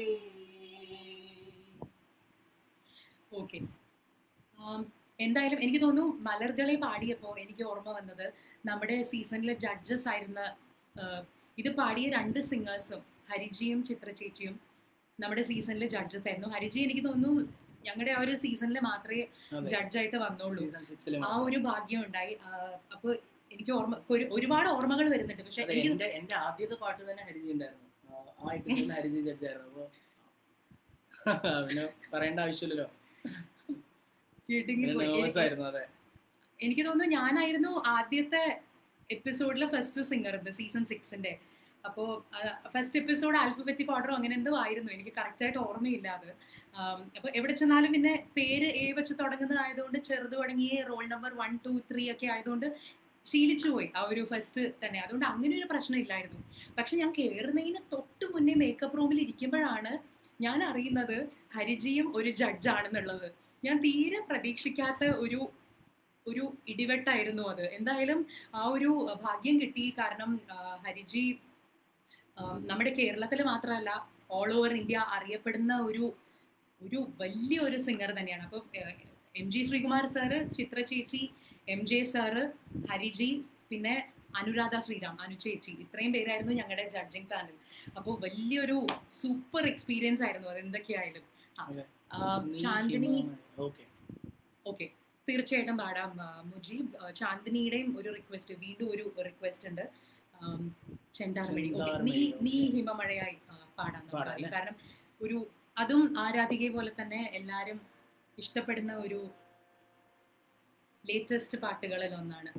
ഓക്കെ എന്തായാലും എനിക്ക് തോന്നുന്നു മലർകളെ പാടിയപ്പോൾ എനിക്ക് ഓർമ്മ വന്നത് നമ്മുടെ സീസണിലെ ജഡ്ജസ് ആയിരുന്ന ആ, ഇത് പാടിയ രണ്ട് സിംഗേഴ്സും ഹരിജിയും ചിത്ര ചേച്ചിയും നമ്മുടെ സീസണിലെ ജഡ്ജസ് ആയിരുന്നു ഹരിജി എനിക്ക് തോന്നുന്നു ഞങ്ങളുടെ ആ ഒരു സീസണിൽ മാത്രമേ അതെ. ജഡ്ജായിട്ട് വന്നുള്ളൂ Season six ല് ആ മാത്രം. ഒരു ഭാഗ്യം ഉണ്ടായി അപ്പൊ എനിക്ക് ഓർമ്മ ഒരു- ഒരുപാട് ഓർമ്മകൾ വരുന്നുണ്ട് പക്ഷെ അതെ, എനിക്ക് എന്റെ എന്റെ ആദ്യത്തെ പാട്ട് തന്നെ ഹരിജി ഉണ്ടായിരുന്നു ആ, ആ എപ്പിസോഡിൽ ഹരിജി ജഡ്ജായിരുന്നു അപ്പൊ പിന്നെ പറയേണ്ട ആവശ്യമില്ലല്ലോ കിടുങ്ങി പോയി. നെർവസ് എനിക്ക് ആയിരുന്നു അതെ എനിക്ക് തോന്നുന്നു ഞാനായിരുന്നു ആദ്യത്തെ എപ്പിസോഡിലെ ഫസ്റ്റ് സിംഗർ സീസൺ സിക്സിന്റെ അപ്പോ ഫസ്റ്റ് എപ്പിസോഡ് ആൽഫബറ്റിക് ഓർഡറോ അങ്ങനെ എന്തോ ആയിരുന്നു എനിക്ക് കറക്റ്റ് ആയിട്ട് ഓർമ്മയില്ല അത് ആം, അപ്പൊ എവിടെ ചെന്നാലും പിന്നെ പേര് എ വെച്ച് തുടങ്ങുന്നതായതുകൊണ്ട് ചെറുത് തുടങ്ങി roll number one two three ഒക്കെ ആയതുകൊണ്ട് ശീലിച്ചു പോയി ആ ഒരു ഫസ്റ്റ് തന്നെ അതുകൊണ്ട് അങ്ങനെ ഒരു പ്രശ്നം ഇല്ലായിരുന്നു പക്ഷെ ഞാൻ കയറുന്നതിന് തൊട്ട് മുന്നേ മേക്കപ്പ് റൂമിൽ ഇരിക്കുമ്പോഴാണ് ഞാൻ അറിയുന്നത് ഹരിജിയും ഒരു ജഡ്ജാണെന്നുള്ളത് ഞാൻ തീരെ പ്രതീക്ഷിക്കാത്ത ഒരു ഒരു ഇടിവെട്ടായിരുന്നു അത് എന്തായാലും ആ ഒരു ഭാഗ്യം കിട്ടി കാരണം ആ, ഹരിജി ആ, നമ്മുടെ കേരളത്തിൽ മാത്രമല്ല ഓൾ ഓവർ ഇന്ത്യ അറിയപ്പെടുന്ന ഒരു ഒരു വലിയൊരു സിംഗർ തന്നെയാണ് അപ്പം M G Sreekumar sir Chithra ചേച്ചി എം ജെ സാറ് ഹരിജി പിന്നെ അനുരാധ ശ്രീറാം അനു ചേച്ചി ഇത്രയും പേരായിരുന്നു ഞങ്ങളുടെ ജഡ്ജിങ് പാനൽ അപ്പോൾ വലിയൊരു സൂപ്പർ എക്സ്പീരിയൻസ് ആയിരുന്നു അത് എന്തൊക്കെയായാലും ആ, അതെ. ആ, ചാന്ദിനി ഓക്കെ ഓക്കെ തീർച്ചയായിട്ടും പാടാം ആ, മുജീബ് ആ, ചാന്ദിനിയുടെയും ഒരു റിക്വസ്റ്റ് വീണ്ടും ഒരു റിക്വസ്റ്റ് ഉണ്ട് ആം, ചെണ്ടാർമഴി ഓക്കെ നീ ചെണ്ടാർമഴി, നീ okay. ഹിമമഴയായി ആ, പാടാം നമുക്ക് പാടാം, ആദ്യം. അല്ലേ? കാരണം ഒരു അതും ആരാധികയെ പോലെ തന്നെ എല്ലാരും ഇഷ്ടപ്പെടുന്ന ഒരു ലേറ്റസ്റ്റ് പാട്ടുകളിൽ ഒന്നാണ്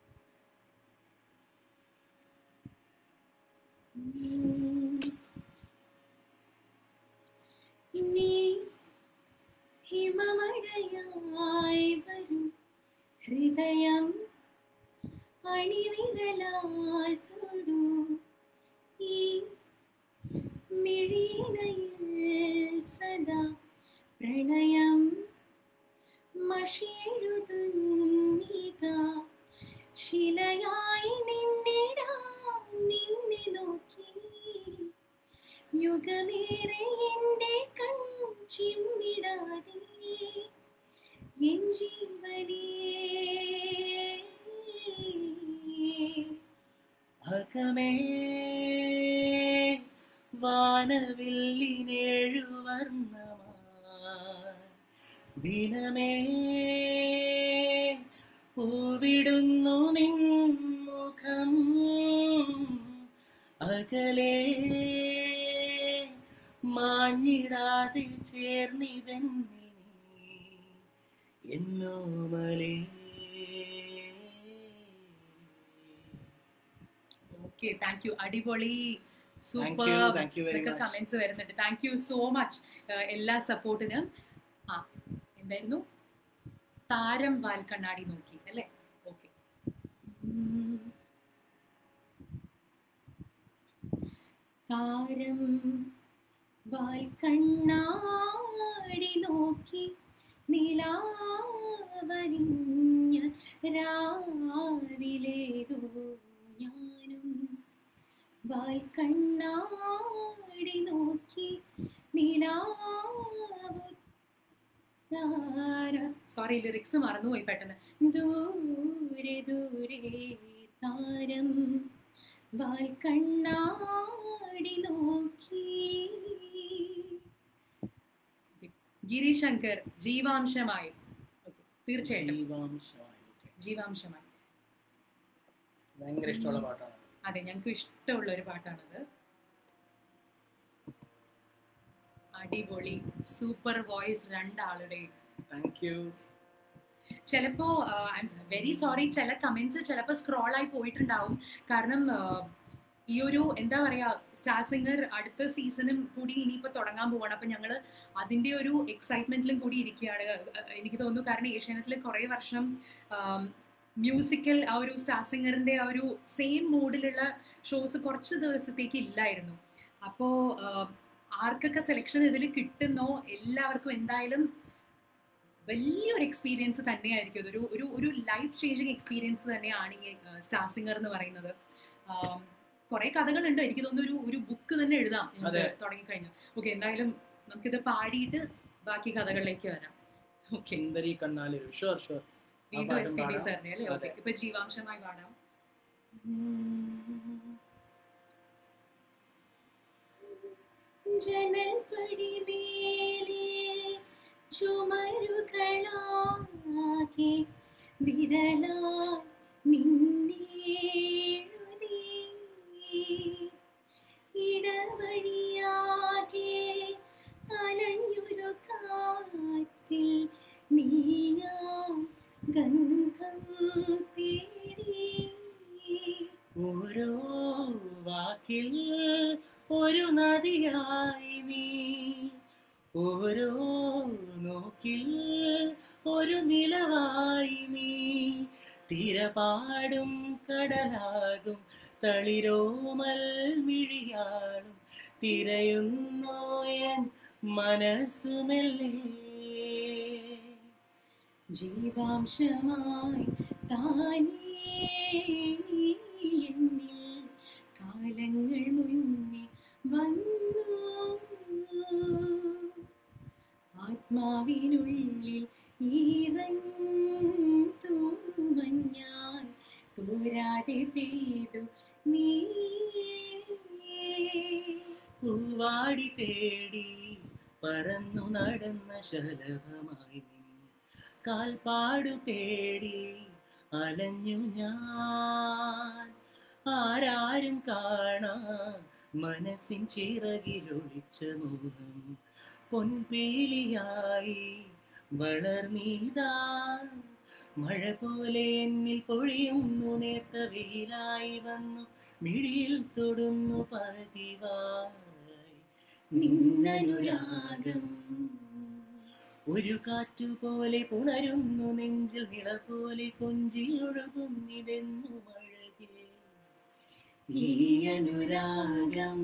നീ ഹിമമഴയായി വരും ഹൃദയം അണിവിരലാൽ തൊടൂ ഈ മിഴിനയിൽ സദാ പ്രണയം മഷിയെഴുതുന്നിതാ ശിലയായി നിന്നിടാം നിന്നെ നോക്കി യുഗമേറെ എൻ്റെ കൺ ചിമ്മിടാതെ എൻ ജീവനേ അകമേ വാനവില്ലിനേഴു വർണ്ണമായി ദിനമേ പൂവിടുന്നു നിൻമുഖം അകലേ മാഞ്ഞിടാതെ ചേർന്നിതെന്നിനി എന്നോമലേ ഓക്കെ താങ്ക് യു അടിപൊളി thank you super thank you very ഇതൊക്കെ മച്ച് കമന്റ്സ് വരുന്നുണ്ട് താങ്ക് യു സോ മച്ച് എല്ലാ സപ്പോർട്ടിനും ആ എന്തായിരുന്നു താരം വാൽ കണ്ണാടി നോക്കി അല്ലേ ഓക്കെ താരം വാൽ കണ്ണാടി നോക്കി നിലാവരിഞ്ഞ രാവിലേതോ ഞാനും വാൽ കണ്ണാടി നോക്കി നിലാവ് സോറി ലിറിക്സ് മറന്നുപോയി പെട്ടെന്ന് ദൂരെ ദൂരെ താരം വാൽ കണ്ണാടി നോക്കി ഗിരീഷ് ശങ്കർ ജീവാംശമായി Okay, തീർച്ചയായിട്ടും ജീവാംശമായി. Okay. ജീവാംശമായി ഭയങ്കര ഇഷ്ടമുള്ള പാട്ടാണ് അതെ ഞങ്ങൾക്ക് ഇഷ്ടമുള്ള ഒരു പാട്ടാണത് അടിപൊളി സൂപ്പർ വോയിസ് രണ്ടാളുടെയും താങ്ക് യു ചിലപ്പോ ഐ എം വെരി സോറി ചില കമന്റ്സ് ചിലപ്പോൾ സ്ക്രോൾ ആയി പോയിട്ടുണ്ടാവും കാരണം ആ, ഈ ഒരു എന്താ പറയാ സ്റ്റാർ സിംഗർ അടുത്ത സീസണും കൂടി ഇനിയിപ്പോ തുടങ്ങാൻ പോവാണ് അപ്പൊ ഞങ്ങള് അതിന്റെ ഒരു എക്സൈറ്റ്മെന്റിലും കൂടി ഇരിക്കുകയാണ് എനിക്ക് തോന്നുന്നു കാരണം ഏഷ്യാനെറ്റിൽ കുറെ വർഷം മ്യൂസിക്കൽ ആ ഒരു സ്റ്റാർ സിംഗറിന്റെ ആ ഒരു സെയിം മൂഡിലുള്ള ഷോസ് കുറച്ച് ദിവസത്തേക്ക് ഇല്ലായിരുന്നു അപ്പോൾ ആർക്കൊക്കെ സെലക്ഷൻ ഇതിൽ കിട്ടുന്നോ എല്ലാവർക്കും എന്തായാലും വലിയൊരു എക്സ്പീരിയൻസ് തന്നെയായിരിക്കും അതൊരു ഒരു ഒരു ലൈഫ് ചേഞ്ചിങ് എക്സ്പീരിയൻസ് തന്നെയാണ് ഈ സ്റ്റാർ സിംഗർ എന്ന് പറയുന്നത് കുറെ കഥകളുണ്ട് എനിക്ക് തോന്നുന്നു ഒരു ഒരു ബുക്ക് തന്നെ എഴുതാം നമുക്ക് അതെ. തുടങ്ങിക്കഴിഞ്ഞാൽ ഓക്കെ എന്തായാലും നമുക്കിത് പാടിയിട്ട് ബാക്കി കഥകളിലേക്ക് വരാം ഓക്കെ സുന്ദരി കണ്ണാലൊരു ഷുവർ ഷുവർ വീണ്ടും പാട്ടും എസ് പി ബി പാടാം. സാറിന്റെ അല്ലേ ഓക്കെ അതെ. ഇപ്പൊ ജീവാംശമായി പാടാം ജനൽപടിമേലെ ചുമരുകളാകെ വിരലാ നിന്നേഴുതി ഇടവഴിയാകെ അലഞ്ഞൊരു കാറ്റിൽ നീയാം ഗന്ധം തേടി ഓരോ വാക്കിൽ ഒരു നദിയായി നീ ഓരോ നോക്കിൽ ഒരു നിലവായി നീ തിരപാടും കടലാകും തളിരോമൽ മിഴിയാളും തിരയുന്നോയൻ മനസ്സുമെല്ലേ ജീവാംശമായി താനേ എന്നിൽ കാലങ്ങൾ മുന്നേ വന്നു ആത്മാവിനുള്ളിൽ ഈറൻ തൂമഞ്ഞാൽ തോരാതെ പെയ്തു നീ പൂവാടി തേടി പറന്നു നടന്ന ശലഭമായി നീ കാൽപ്പാടു തേടി അലഞ്ഞു ഞാൻ ആരാരും കാണാ മനസ്സിൻ ചിറകിലൊളിച്ച മുഖം പൊൻപീലിയായി വളർന്നീതാ മഴ പോലെ എന്നിൽ പൊഴിയുന്നു നേർത്ത വെയിലായി വന്നു മിഴിയിൽ തൊടുന്നു പതിവായി നിന്നനുരാഗം ഒരു കാറ്റുപോലെ പുണരുന്നു നെഞ്ചിൽ നിള പോലെ കൊഞ്ചിയൊഴുകുന്നിതെന്നു അഴകേ ഈ അനുരാഗം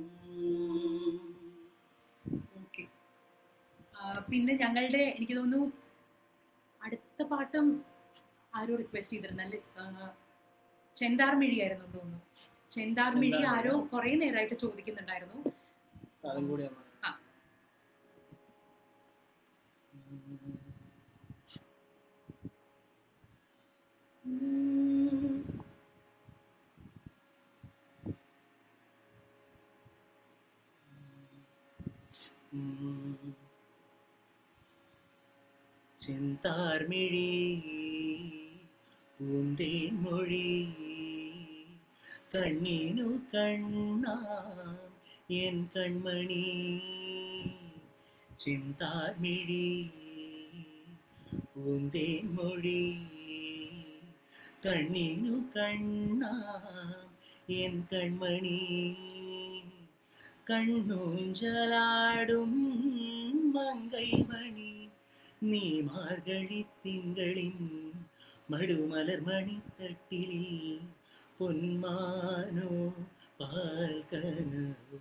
ഓക്കെ പിന്നെ ഞങ്ങളുടെ എനിക്ക് തോന്നുന്നു അടുത്ത പാട്ടും ആരോ റിക്വസ്റ്റ് ചെയ്തിരുന്നല്ലേ ചെന്താർമിഴി ആയിരുന്നു തോന്നുന്നു ചെന്താർമിഴി ചെന്താർമിഴി. ആരോ കുറെ നേരമായിട്ട് ചോദിക്കുന്നുണ്ടായിരുന്നു അതും കൂടി ഒന്ന്. ആ. ഉം. ഉം. ചെന്താർമിഴി പൂന്തേൻ മൊഴി കണ്ണിനു കണ്ണാം എൻ കൺമണി ചിന്താർമിഴി പൂന്തേൻ മൊഴി കണ്ണിനു കണ്ണാം എൻ കൺമണി കണ്ണൂഞ്ചലാടും മങ്കൈ മണി നീ മാർഗഴി തിങ്കളിൻ മടുമലർ മണിത്തട്ടിൽ പൊന്മാനോ പാൽക്കനവോ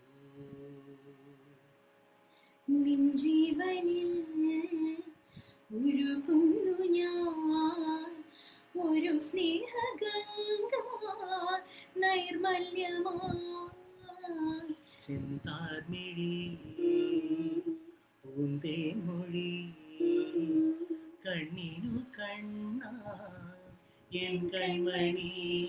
നിൻ ജീവനിൽ ഉരുകുന്നു ഞാൻ ഒരു സ്നേഹഗംഗ നൈർമല്യമായി ചിന്താർമിഴി പൂന്തേൻമൊഴി കണ്ണിനു കണ്ണ എൻ കൺമണി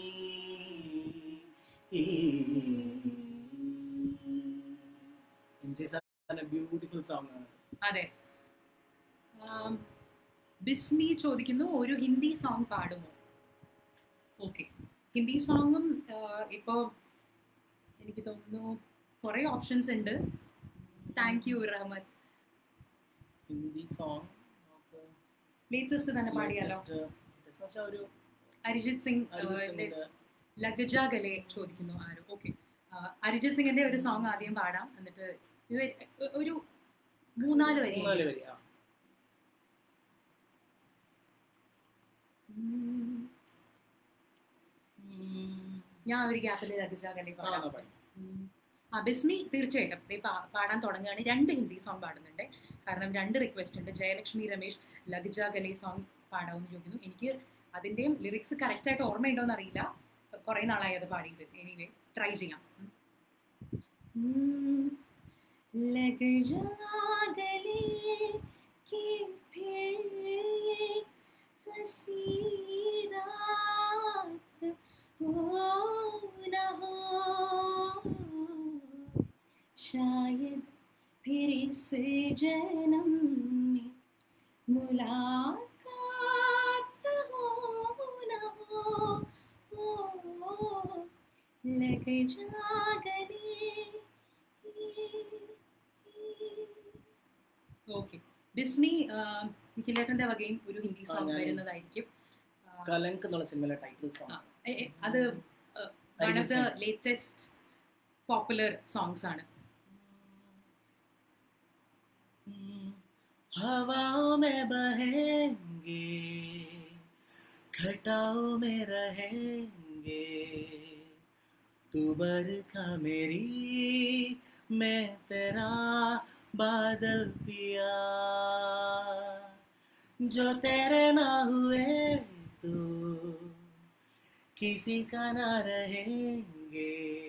ബ്യൂട്ടിഫുൾ സോങ് ആണ് അതെ ആം, ബിസ്മി ചോദിക്കുന്നു ഒരു ഹിന്ദി സോങ് പാടുമോ ഓക്കെ ഹിന്ദി സോങ്ങും ഇപ്പോൾ എനിക്ക് തോന്നുന്നു കുറേ ഓപ്ഷൻസ് ഉണ്ട് thank you Rahmath Hindi song latest തന്നെ പാടിയാലോ ഒരു അരിജിത് സിംഗ് അരിജിത് ആ, സിംഗിന്റെ ലഗജ ഗലെ ചോദിക്കുന്നു ആരും ഓക്കെ അരിജിത് സിംഗിന്റെ ഒരു സോങ് ആദ്യം പാടാം എന്നിട്ട് ഇവ- ഒരു മൂന്നാല് വരി മൂന്നാല് വരി ആ. ഉം. ഉം. ഞാൻ ഒരു ഗ്യാപ്പിൽ ലഗജ ഗലെ ആ, പാടാം എന്നാ പാടി. ഉം. ആ ബിസ്മി തീർച്ചയായിട്ടും ദേ പാ- പാടാൻ തുടങ്ങുകയാണ് രണ്ട് ഹിന്ദി സോങ് പാടുന്നുണ്ട് കാരണം രണ്ട് റിക്വസ്റ്റ് ഉണ്ട് ജയലക്ഷ്മി രമേശ് ലഗജ ഗലെ സോങ് പാടാമെന്ന് ചോദിക്കുന്നു എനിക്ക് അതിന്റെയും ലിറിക്സ് കറക്റ്റ് ആയിട്ട് ഓർമ്മയുണ്ടോ എന്ന് അറിയില്ല കുറെ നാളായി അത് പാടിയിട്ട് എനിവേ ട്രൈ ചെയ്യാം ഉം. लग जा गले कि फिर ये हंसी रात हो न हो शायद फिर इस जन्म में मुलाकात हो न हो ओ, लग जा गले ഓക്കെ ബിസ്മി നിഖിലേട്ടന്റെ വകയും ഒരു ഹിന്ദി ആ, സോങ് ഞാൻ- വരുന്നതായിരിക്കും ആ, കലങ്ക് എന്നുള്ള സിനിമയിലെ ടൈറ്റിൽ സോങ് ആ, എ- എ- അത് one of the latest popular songs ആണ് हवाओं में बहेंगे घटाओं में रहेंगे तू बरखा मेरी मैं तेरा बादल पिया जो तेरे ना हुए तो किसी का ना रहेंगे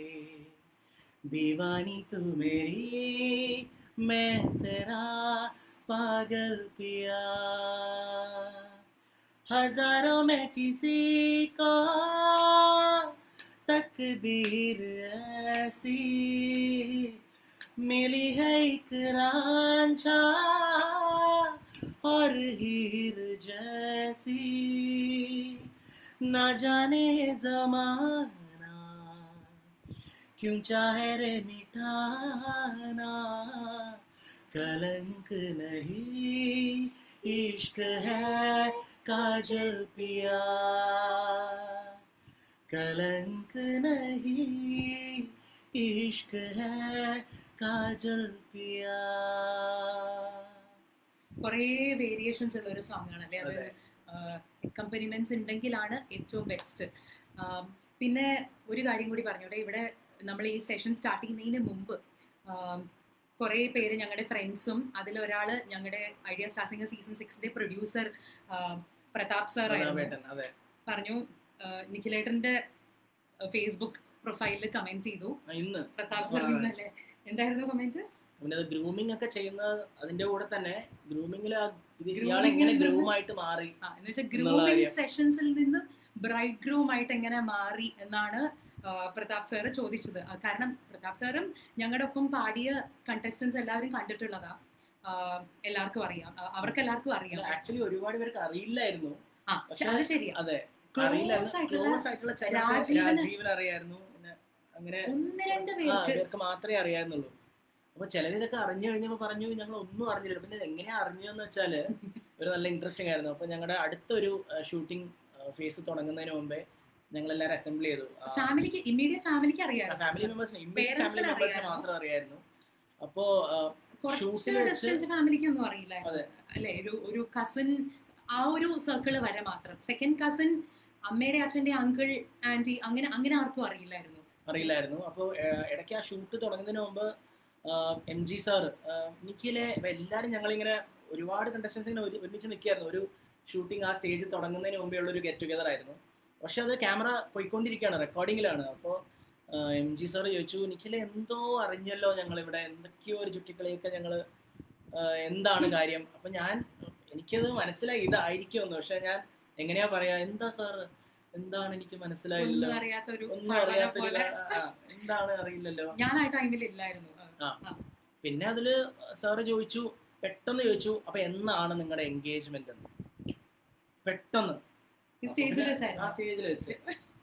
दीवानी तू मेरी मैं तेरा पागल पिया हजारों में किसी को तकदीर ऐसी मिली है एक रांझा और हीर जैसी ना जाने जमाना क्यों चाहे रे मिटाना कलंक नहीं इश्क है काजल पिया कलंक नहीं इश्क है काजल पिया കുറേ വേരിയേഷൻസ് ഉള്ള ഒരു സോങ് ആണ് അല്ലേ അത് അതെ. അക്കമ്പനിമെന്റ്സ് ഉണ്ടെങ്കിലാണ് ഏറ്റവും ബെസ്റ്റ് പിന്നെ ഒരു കാര്യം കൂടി പറഞ്ഞോട്ടെ ഇവിടെ നമ്മൾ ഈ സെഷൻ സ്റ്റാർട്ട് ചെയ്യുന്നതിന് മുമ്പ് കുറേ പേര് ഞങ്ങളുടെ ഫ്രണ്ട്സും അതിലൊരാള് ഞങ്ങളുടെ ഐഡിയ സ്റ്റാർ സിംഗർ സീസൺ സിക്സിന്റെ പ്രൊഡ്യൂസർ പ്രതാപ് സാർ ആയിരുന്നു പ്രതാപേട്ടൻ, അതെ പറഞ്ഞു ആ, നിഖിലേട്ടന്റെ ഫേസ്ബുക്ക് പ്രൊഫൈലിൽ കമന്റ് ചെയ്തു ആ, ഇന്ന് പ്രതാപ് സാർ ഇന്നല്ലേ എന്തായിരുന്നു കമന്റ് പിന്നെ അത് ഗ്രൂമിംഗ് ഒക്കെ ചെയ്യുന്ന അതിന്റെ കൂടെ തന്നെ ഗ്രൂമിംഗിൽ ഇത് Grooming ഇയാൾ എങ്ങനെ ൽ നിന്ന് ഗ്രൂം ആയിട്ട് മാറി ആ എന്ന് വെച്ചാൽ എന്നുള്ള ഗ്രൂമിംഗ് കാര്യം. സെഷൻസിൽ നിന്ന് ബ്രൈഡ് ഗ്രൂം ആയിട്ട് എങ്ങനെ മാറി എന്നാണ് ആ, പ്രതാപ് സാറ് ചോദിച്ചത് ആ, കാരണം പ്രതാപ് സാറും ഞങ്ങളുടെ ഒപ്പം പാടിയ കണ്ടസ്റ്റൻസ് എല്ലാവരും കണ്ടിട്ടുള്ളതാ ആ, എല്ലാവർക്കും അറിയാം ആ, അവർക്ക് എല്ലാവർക്കും അറിയാം ആക്ച്വലി ഒരുപാട് പേർക്ക് അറിയില്ലായിരുന്നു ആ പക്ഷെ അത് ശരിയാ അതെ Close അറിയില്ലായിരുന്നു ആയിട്ടുള്ള ക്ലോസ് ആയിട്ടുള്ള ചില രാജീവന് രാജീവൻ അറിയായിരുന്നു പിന്നെ അങ്ങനെ ഒന്ന് രണ്ട് ആ, പേർക്ക് ഇവർക്ക് മാത്രമേ അറിയാവുന്നുള്ളൂ അപ്പൊ ചിലരിതൊക്കെ അറിഞ്ഞു കഴിഞ്ഞപ്പോ പറഞ്ഞു ഞങ്ങൾ ഒന്നും അറിഞ്ഞില്ല പിന്നെ എങ്ങനെയാ അറിഞ്ഞതെന്ന് വെച്ചാല് ഒരു നല്ല ഇൻട്രസ്റ്റിംഗ് ആയിരുന്നു അപ്പൊ ഞങ്ങളുടെ അടുത്തൊരു ഷൂട്ടിംഗ് ഫേസ് തുടങ്ങുന്നതിന് മുമ്പേ ഞങ്ങൾ എല്ലാവരും അസംബിൾ ചെയ്തു ഫാമിലിക്ക് ഇമ്മീഡിയറ്റ് ഫാമിലിക്ക് അറിയാം ഫാമിലി മെമ്പേഴ്സിന് Parents ഫാമിലി ന് മെമ്പേഴ്സിന് അറിയാമായിരുന്നു. മാത്രം അറിയായിരുന്നു അപ്പോ ആ, കുറച്ച് ഷൂട്ടിൽ വെച്ച് ഡിസ്റ്റൻസ് ഫാമിലിക്ക് ഒന്നും അറിയില്ല അതെ. അല്ലെ ഒരു ഒരു കസിൻ ആ ഒരു സർക്കിള് വരെ മാത്രം സെക്കൻഡ് കസിൻ അമ്മയുടെ അച്ഛന്റെ അങ്കിൾ ആന്റി അങ്ങനെ അങ്ങനെ ആർക്കും അറിയില്ലായിരുന്നു അറിയില്ലായിരുന്നു അപ്പോൾ ഇടയ്ക്ക് ആ ഷൂട്ട് തുടങ്ങുന്നതിന് മുമ്പ് എം ജി സാർ നിക്കിലെ എല്ലാവരും ഞങ്ങളിങ്ങനെ ഒരുപാട് കണ്ടസ്റ്റൻസ് ഇങ്ങനെ ഒരു- ഒരുമിച്ച് നിൽക്കുകയായിരുന്നു ഒരു ഷൂട്ടിംഗ് ആ സ്റ്റേജ് തുടങ്ങുന്നതിന് മുമ്പേ ഉള്ള ഒരു ഗെറ്റ് ടുഗദർ ആയിരുന്നു പക്ഷെ അത് ക്യാമറ പോയിക്കൊണ്ടിരിക്കുകയാണ് റെക്കോർഡിങ്ങിലാണ് അപ്പോൾ എം ജി സാർ ചോദിച്ചു നിക്കിലെ എന്തോ അറിഞ്ഞല്ലോ ഞങ്ങൾ ഇവിടെ എന്തൊക്കെയോ ഒരു ചുറ്റിക്കളിയൊക്കെ ഞങ്ങൾ എന്താണ് കാര്യം അപ്പം ഞാൻ എനിക്കത് മനസ്സിലായി ഇതായിരിക്കുമെന്ന് പക്ഷെ ഞാൻ എങ്ങനെയാ പറയാ എന്താ സാർ എന്താണ് എനിക്ക് മനസ്സിലായില്ല ഒന്നും അറിയാത്ത ഒരു ഒന്നും കള്ളനെ അറിയാത്തൊരു പോലെ ആ, എന്താണ് അറിയില്ലല്ലോ ഞാൻ ആ ടൈമിൽ ഇല്ലായിരുന്നു ആ, ആ. ആ. പിന്നെ അതില് സാറ് ചോദിച്ചു പെട്ടെന്ന് ചോദിച്ചു അപ്പൊ എന്നാണ് നിങ്ങളുടെ എൻഗേജ്മെന്റ് എന്ന് പെട്ടെന്ന് ഈ സ്റ്റേജിൽ ആ വെച്ചായിരുന്നു സ്റ്റേജിൽ വെച്ച്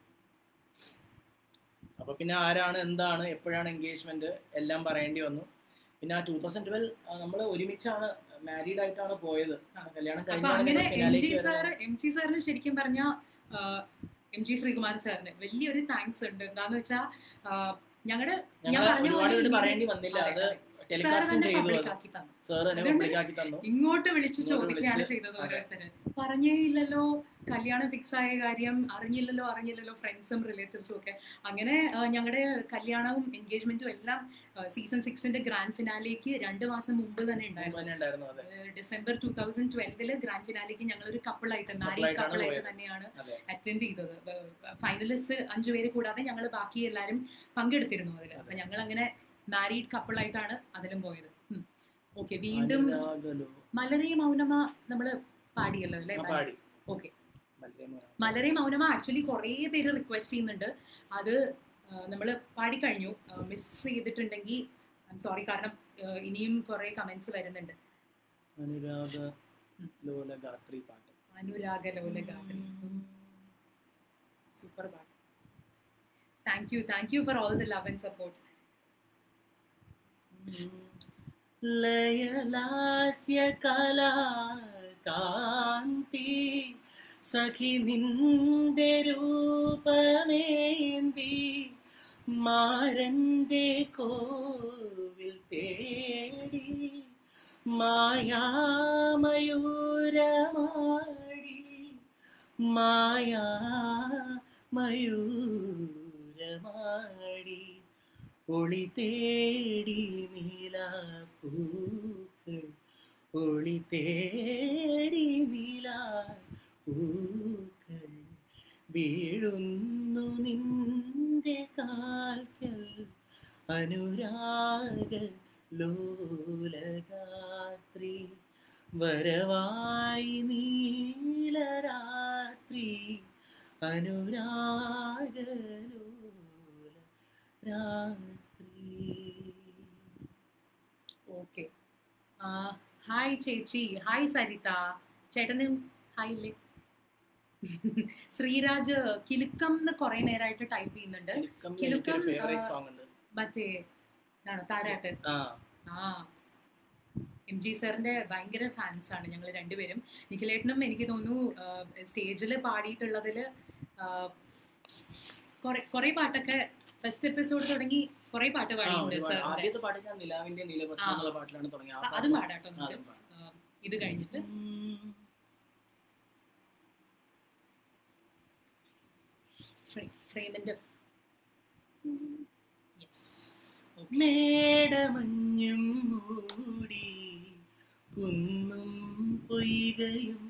അപ്പൊ പിന്നെ ആരാണ് എന്താണ് എപ്പോഴാണ് എൻഗേജ്മെന്റ് എല്ലാം പറയേണ്ടി വന്നു പിന്നെ ആ ടൂ തൗസൻഡ് ട്വൽവ് നമ്മൾ ഒരുമിച്ചാണ് മാരീഡ് ആയിട്ടാണ് പോയത് ആ. കല്യാണം അപ്പൊ കഴിഞ്ഞാണ് അങ്ങനെ ഞങ്ങൾ എം finale ജി ക്ക് സാർ വരുന്നത്. എം ജി സാറിന് ശരിക്കും പറഞ്ഞ എം ജി ശ്രീകുമാർ സാറിന് വലിയൊരു താങ്ക്സ് ഉണ്ട് എന്താന്ന് വെച്ചാ ഞങ്ങളുടെ ഞാൻ ഞങ്ങൾ പറഞ്ഞ ഒരുപാട് പോലെ പേര് ഈ- പറയേണ്ടി വന്നില്ല അതെ, അത് അതെ. സാർ ടെലികാസ്റ്റും തന്നെ ചെയ്തു പബ്ലിക് അത് ആക്കി തന്നു സാർ തന്നെ അതുകൊണ്ട് പബ്ലിക് ആക്കി തന്നു ഇങ്ങോട്ട് വിളിച്ച് ഇങ്ങോട്ട് ചോദിക്കുകയാണ് വിളിച്ച് ചെയ്തത് അതെ. ഓരോരുത്തര് പറഞ്ഞേ ഇല്ലല്ലോ കല്യാണം ഫിക്സ് ആയ കാര്യം അറിഞ്ഞില്ലല്ലോ അറിഞ്ഞില്ലല്ലോ ഫ്രണ്ട്സും റിലേറ്റീവ്സും ഒക്കെ അങ്ങനെ ഞങ്ങളുടെ കല്യാണവും എൻഗേജ്മെന്റും എല്ലാം സീസൺ സിക്സിന്റെ ഗ്രാൻഡ് ഫിനാലേക്ക് രണ്ട് മാസം മുമ്പ് തന്നെ ഉണ്ടായിരുന്നു തന്നെ ഉണ്ടായിരുന്നു അതെ ഏഹ് ഡിസംബർ ടൂ തൗസൻഡ് ട്വൽവില് ഗ്രാൻഡ് ഫിനാലേക്ക് ഞങ്ങൾ ഒരു കപ്പിളായിട്ട് മാരീഡ് Couple ആയിട്ടാണ് കപ്പിളായിട്ട് പോയത്. തന്നെയാണ് അതെ അറ്റൻഡ് ചെയ്തത് ഫൈനലിസ്റ്റ് അഞ്ചു പേര് കൂടാതെ ഞങ്ങൾ ബാക്കി എല്ലാവരും പങ്കെടുത്തിരുന്നു അതിൽ അപ്പൊ ഞങ്ങൾ അങ്ങനെ മാരീഡ് കപ്പിളായിട്ടാണ് അതിലും പോയത് ഓക്കെ വീണ്ടും അനുരാഗലോ. മലരെ മൗനമ നമ്മള് പാടിയല്ലോ അല്ലേ ആ, പാടി ഓക്കെ മലരെ മൗനം. മലരെ മൗനമ ആക്ച്വലി കുറേ പേര് റിക്വസ്റ്റ് ചെയ്യുന്നുണ്ട് അത് നമ്മൾ പാടിക്കഴിഞ്ഞു മിസ് ചെയ്തിട്ടുണ്ടെങ്കിൽ ഐ എം സോറി കാരണം ആ, ഇനിയും കുറേ കമന്റ്സ് വരുന്നുണ്ട് അനുരാഗ ഉം. ലോലഗാത്രി പാട്ട് അനുരാഗ ലോലഗാത്രി സൂപ്പർ പാട്ട് thank you thank you for all the love and support ലയലാസ്യ കലാ കാന്തി സഖി നിന്റെ രൂപമേന്തി മാരന്റെ കോവിൽ തേടി മായാമയൂരമാടി മായാ മയൂരമാടി ഒളി തേടി നീലാപ്പൂക്കൾ ഒളി തേടി നീലാപ്പൂക്കൾ വീഴുന്നു നിന്റെ കാൽക്കൽ അനുരാഗ ലോലഗാത്രി വരവായി നീലരാത്രി അനുരാഗലോല രാത്രി ഓക്കെ ഹായ് ചേച്ചി ഹായ് സരിത ചേട്ടനും ഹായ് ഇല്ലേ ശ്രീരാജ് കിലുക്കം എന്ന് കുറെ നേരമായിട്ട് ടൈപ്പ് ചെയ്യുന്നുണ്ട് കിലുക്കം, ഫേവറേറ്റ് ആ, സോങ് ഉണ്ട് മറ്റേ എന്താണ് താരാട്ട് ആ ആ എം ജി സാറിന്റെ ഭയങ്കര ഫാൻസ് ആണ് ഞങ്ങൾ രണ്ടുപേരും നിഖിലേട്ടനും എനിക്ക് തോന്നുന്നു സ്റ്റേജിൽ പാടിയിട്ടുള്ളതിൽ കുറെ പാട്ടൊക്കെ ഫസ്റ്റ് എപ്പിസോഡ് തുടങ്ങി കുറെ പാട്ട് ആ, പാടിയിട്ടുണ്ട് ഒരുപാട്. സാറിന്റെ ആദ്യത്തെ പാട്ട് ഞാൻ നിലാവിന്റെ നീലപ്രശ്നം ആ. എന്നുള്ള പാട്ടിലാണ് തുടങ്ങിയത് ആ അ- പാട്ട് അതും പാടാട്ടോ ആ, നമുക്ക് അതും പാടാം. ആ, ഇത് കഴിഞ്ഞിട്ട് ഫ്രെയിമിന്റെ യെസ് മേടമഞ്ഞും മൂടി കുന്നും പൊയ്കയും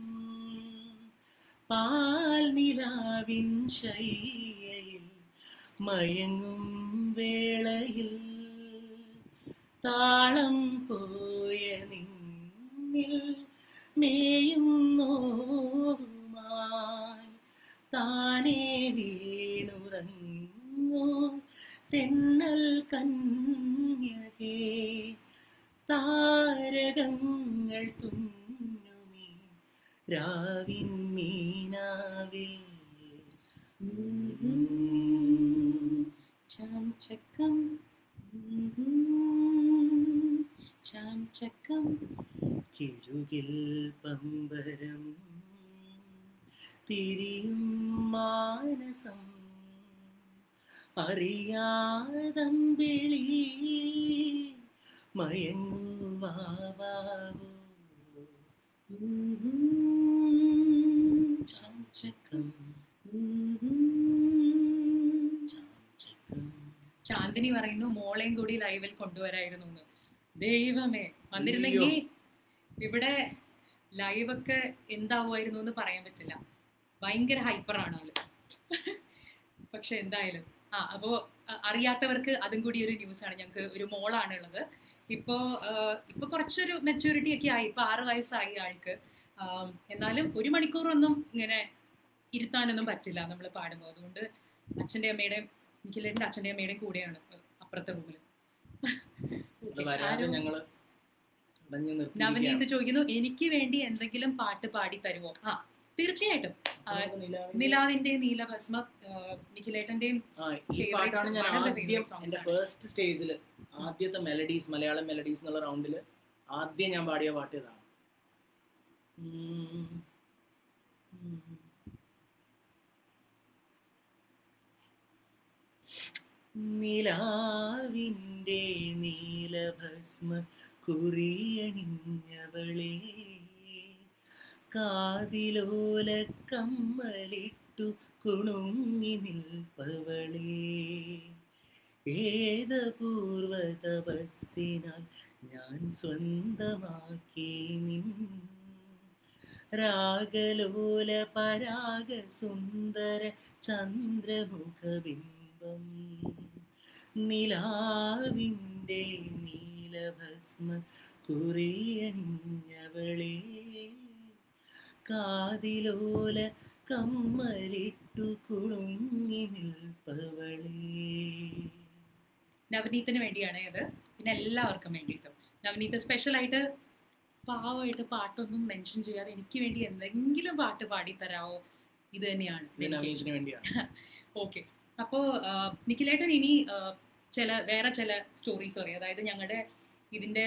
പാൽനിലാവിൻ ശയ്യയിൽ മയങ്ങും വേളയിൽ താളം പോയ നിന്നിൽ മേയും നോവുമായി താനേ വീണുറങ്ങോ തെന്നൽ കന്യകേ താരകങ്ങൾ തുന്നുമീ രാവിൻ മീനാവിൽ ചാം ചക്കം ചാം ചക്കം കിഴുകിൽ പമ്പരം തിരിയും മാനസം അറിയാതമ്പിളി മയങ്ങുവാവോ ചാഞ്ചക്കം ചാഞ്ചക്കം ചാന്ദിനി പറയുന്നു മോളെയും കൂടി ലൈവിൽ കൊണ്ടുവരായിരുന്നു എന്ന് ദൈവമേ വന്നിരുന്നെങ്കിൽ ഇവിടെ ലൈവൊക്കെ എന്താവുമായിരുന്നു എന്ന് പറയാൻ പറ്റില്ല ഭയങ്കര ഹൈപ്പറാണ് ആള് പക്ഷെ എന്തായാലും ആ അപ്പോ അ- അറിയാത്തവർക്ക് അതും കൂടി ഒരു ന്യൂസ് ആണ് ഞങ്ങൾക്ക് ഒരു മോളാണ് ഉള്ളത് ഇപ്പോ ആ, ഇപ്പൊ കുറച്ചൊരു മെച്ചൂരിറ്റി ഒക്കെ ആയി ഇപ്പൊ ആറ് വയസ്സായി ആൾക്ക് ആം, എന്നാലും ഒരു മണിക്കൂറൊന്നും ഇങ്ങനെ ഇരുത്താനൊന്നും പറ്റില്ല നമ്മൾ പാടുമ്പോൾ അതുകൊണ്ട് അച്ഛൻ്റെ അമ്മയുടെയും നിഖിലേട്ടൻ്റെ അച്ഛൻ്റെ അമ്മയുടെയും കൂടെയാണ് അപ്പുറത്തെ റൂമിൽ അത് വരാതെ ഞങ്ങള് തടഞ്ഞു നവനീത് നിർത്തിയിരിക്കുകയാണ്. ചോദിക്കുന്നു എനിക്ക് വേണ്ടി എന്തെങ്കിലും പാട്ട് പാടി തരുമോ ആ തീർച്ചയായിട്ടും ആ, നമുക്ക് നിലാവിന്റെ- നിലാവിന്റെ നീലഭസ്മ ആ, നിഖിലേട്ടന്റെയും ആ, ഈ favorites, പാട്ടാണ് ഞാൻ one of the ആദ്യം favorite songs എന്റെ ആണ്. ഫസ്റ്റ് സ്റ്റേജിൽ ആദ്യത്തെ മെലഡീസ് മലയാളം മെലഡീസ് എന്നുള്ള റൗണ്ടിൽ ആദ്യം ഞാൻ പാടിയ പാട്ട് ഇതാണ് ഉം. ഉം. നിലാവിൻ്റെ നീലഭസ്മ കുറിയണിഞ്ഞവളെ കാതിലോല കമ്മലിട്ടു കുണുങ്ങി നിൽപ്പവളേ ഏതപൂർവ തപസ്സിനാൽ ഞാൻ സ്വന്തമാക്കി നിൻ രാഗലോല പരാഗ സുന്ദര ചന്ദ്രമുഖബിംബം നിലാവിൻ്റെ നീലഭസ്മ കുറിയണിഞ്ഞവളേ കാതിലോല കമ്മലിട്ടു കുളുങ്ങി നിൽപ്പവളേ നവനീത്തിന് വേണ്ടിയാണ് ഇത് പിന്നെ എല്ലാവർക്കും വേണ്ടിയിട്ടും നവനീത് സ്പെഷ്യൽ ആയിട്ട് പാവമായിട്ട് പാട്ടൊന്നും മെൻഷൻ ചെയ്യാതെ എനിക്ക് വേണ്ടി എന്തെങ്കിലും പാട്ട് പാടി തരാവോ ഇത് തന്നെയാണ് ഇത് നവനീതിന് വേണ്ടിയാണ് ഓക്കെ അപ്പോ ആ, നിഖിലേട്ടൻ ഇനി ആ, ചില വേറെ ചില സ്റ്റോറീസ് പറയും അതായത് ഞങ്ങളുടെ ഇതിന്റെ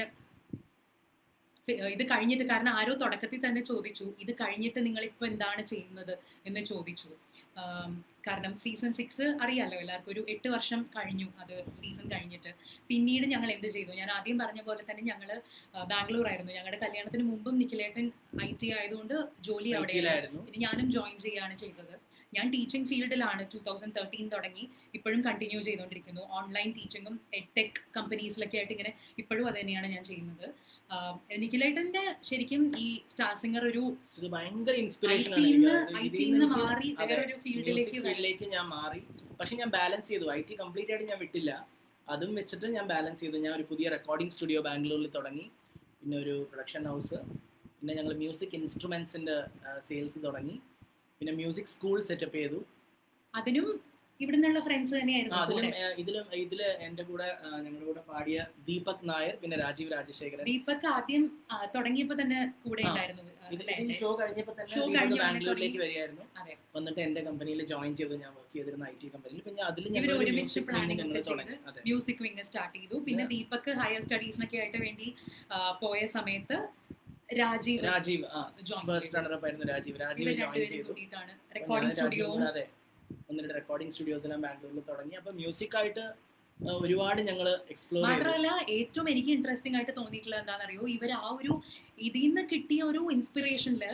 ഫി- ഇത് കഴിഞ്ഞിട്ട് കാരണം ആരോ തുടക്കത്തിൽ തന്നെ ചോദിച്ചു ഇത് കഴിഞ്ഞിട്ട് നിങ്ങൾ ഇപ്പൊ എന്താണ് ചെയ്യുന്നത് എന്ന് ചോദിച്ചു ആം, കാരണം സീസൺ സിക്സ് അറിയാലോ എല്ലാവർക്കും ഒരു എട്ട് വർഷം കഴിഞ്ഞു അത് സീസൺ കഴിഞ്ഞിട്ട് പിന്നീട് ഞങ്ങൾ എന്ത് ചെയ്തു ഞാൻ ആദ്യം പറഞ്ഞ പോലെ തന്നെ ഞങ്ങൾ ബാംഗ്ലൂർ ആയിരുന്നു ഞങ്ങളുടെ കല്യാണത്തിന് മുമ്പും നിഖിലേട്ടൻ ഐ ടി ആയതുകൊണ്ട് ജോലി അവിടെ ഐറ്റിയിലായിരുന്നു ഇത് ഞാനും ജോയിൻ ചെയ്യാണ് ചെയ്തത് ഞാൻ ടീച്ചിങ് ഫീൽഡിലാണ് ടൂ തൗസൻഡ് തേർട്ടീൻ തുടങ്ങി ഇപ്പോഴും കണ്ടിന്യൂ ചെയ്തുകൊണ്ടിരിക്കുന്നു ഓൺലൈൻ ടീച്ചിങ്ങും ടെക് കമ്പനീസിലൊക്കെ ആയിട്ട് ഇങ്ങനെ ഇപ്പോഴും അത് തന്നെയാണ് ഞാൻ ചെയ്യുന്നത് ആഹ് നിഖിലേട്ടന്റെ ശരിക്കും ഈ സ്റ്റാർ സിംഗർ ഒരു ഇത് ഭയങ്കര ഐ ഇൻസ്പിറേഷൻ ടിന്ന് ഐ ടിന്ന് മാറി വേറൊരു ഫീൽഡിലേക്ക് ഫീൽഡിലേക്ക് ഞാൻ മാറി പക്ഷെ ഞാൻ ബാലൻസ് ചെയ്തു ഐ ടി കംപ്ലീറ്റ് ആയിട്ട് ഞാൻ വിട്ടില്ല അതും വെച്ചിട്ട് ഞാൻ ബാലൻസ് ചെയ്തു ഞാൻ ഒരു പുതിയ റെക്കോർഡിംഗ് സ്റ്റുഡിയോ ബാംഗ്ലൂരിൽ തുടങ്ങി പിന്നെ ഒരു പ്രൊഡക്ഷൻ ഹൗസ് പിന്നെ ഞങ്ങൾ മ്യൂസിക് ഇൻസ്ട്രുമെന്റ്സിന്റെ സെയിൽസ് തുടങ്ങി പിന്നെ മ്യൂസിക് സ്കൂൾ സെറ്റപ്പ് ചെയ്തു അതിനും ഇവിടെ നിന്നുള്ള ഫ്രണ്ട്സ് ആ, തന്നെയായിരുന്നു അതിലും കൂടെ ഏ, ഇതിലും ഇതില് എന്റെ കൂടെ ആ, ഞങ്ങളുടെ കൂടെ പാടിയ ദീപക് നായർ പിന്നെ രാജീവ് രാജശേഖരൻ ദീപക് ആദ്യം ആ, തുടങ്ങിയപ്പോ തന്നെ കൂടെ ആ. ഉണ്ടായിരുന്നു ഇത് അല്ലേ? ഈ ഷോ കഴിഞ്ഞപ്പോ തന്നെ Show ദീപക് കഴിഞ്ഞ ഉടനെ ബാംഗ്ലൂരിലേക്ക് തുടങ്ങി. വരികയായിരുന്നു അതെ. വന്നിട്ട് എന്റെ കമ്പനിയിൽ ജോയിൻ ചെയ്തു ഞാൻ വർക്ക് ചെയ്തിരുന്ന ഐ ടി കമ്പനിയിൽ പിന്നെ അതിൽ ഇവര് ഞങ്ങൾ ഒരുമിച്ച് മ്യൂസിക് planning ഞങ്ങൾ ഒക്കെ തുടങ്ങി അതെ മ്യൂസിക് വിങ് സ്റ്റാർട്ട് ചെയ്തു പിന്നെ ദീപക് ഹയർ സ്റ്റഡീസിനൊക്കെ ആയിട്ട് വേണ്ടി ആ, പോയ സമയത്ത് രാജീവ് രാജീവ് ആ ജോയിൻ ഫസ്റ്റ് റണ്ണർ ആയിരുന്നു രാജീവ് രാജീവ് ഇവർ ജോയിൻ രണ്ടുപേരും ചെയ്തു കൂടിയിട്ടാണ് അപ്പൊ ഞാൻ റെക്കോർഡിംഗ് രാജീവും സ്റ്റുഡിയോവും കൂടെ അതെ ഒന്ന് രണ്ട് റെക്കോർഡിംഗ് സ്റ്റുഡിയോസ് എല്ലാം ബാംഗ്ലൂരിൽ തുടങ്ങി അപ്പൊ മ്യൂസിക് ആയിട്ട് ആ, ഒരുപാട് ഞങ്ങൾ എക്സ്പ്ലോർ ചെയ്തു മാത്രമല്ല ഏറ്റവും എനിക്ക് ഇൻട്രസ്റ്റിംഗ് ആയിട്ട് തോന്നിയിട്ടുള്ളത് എന്താണെന്നറിയോ ഇവർ ആ ഒരു ഇതിൽ നിന്ന് കിട്ടിയ ഒരു ഇൻസ്പിറേഷനില്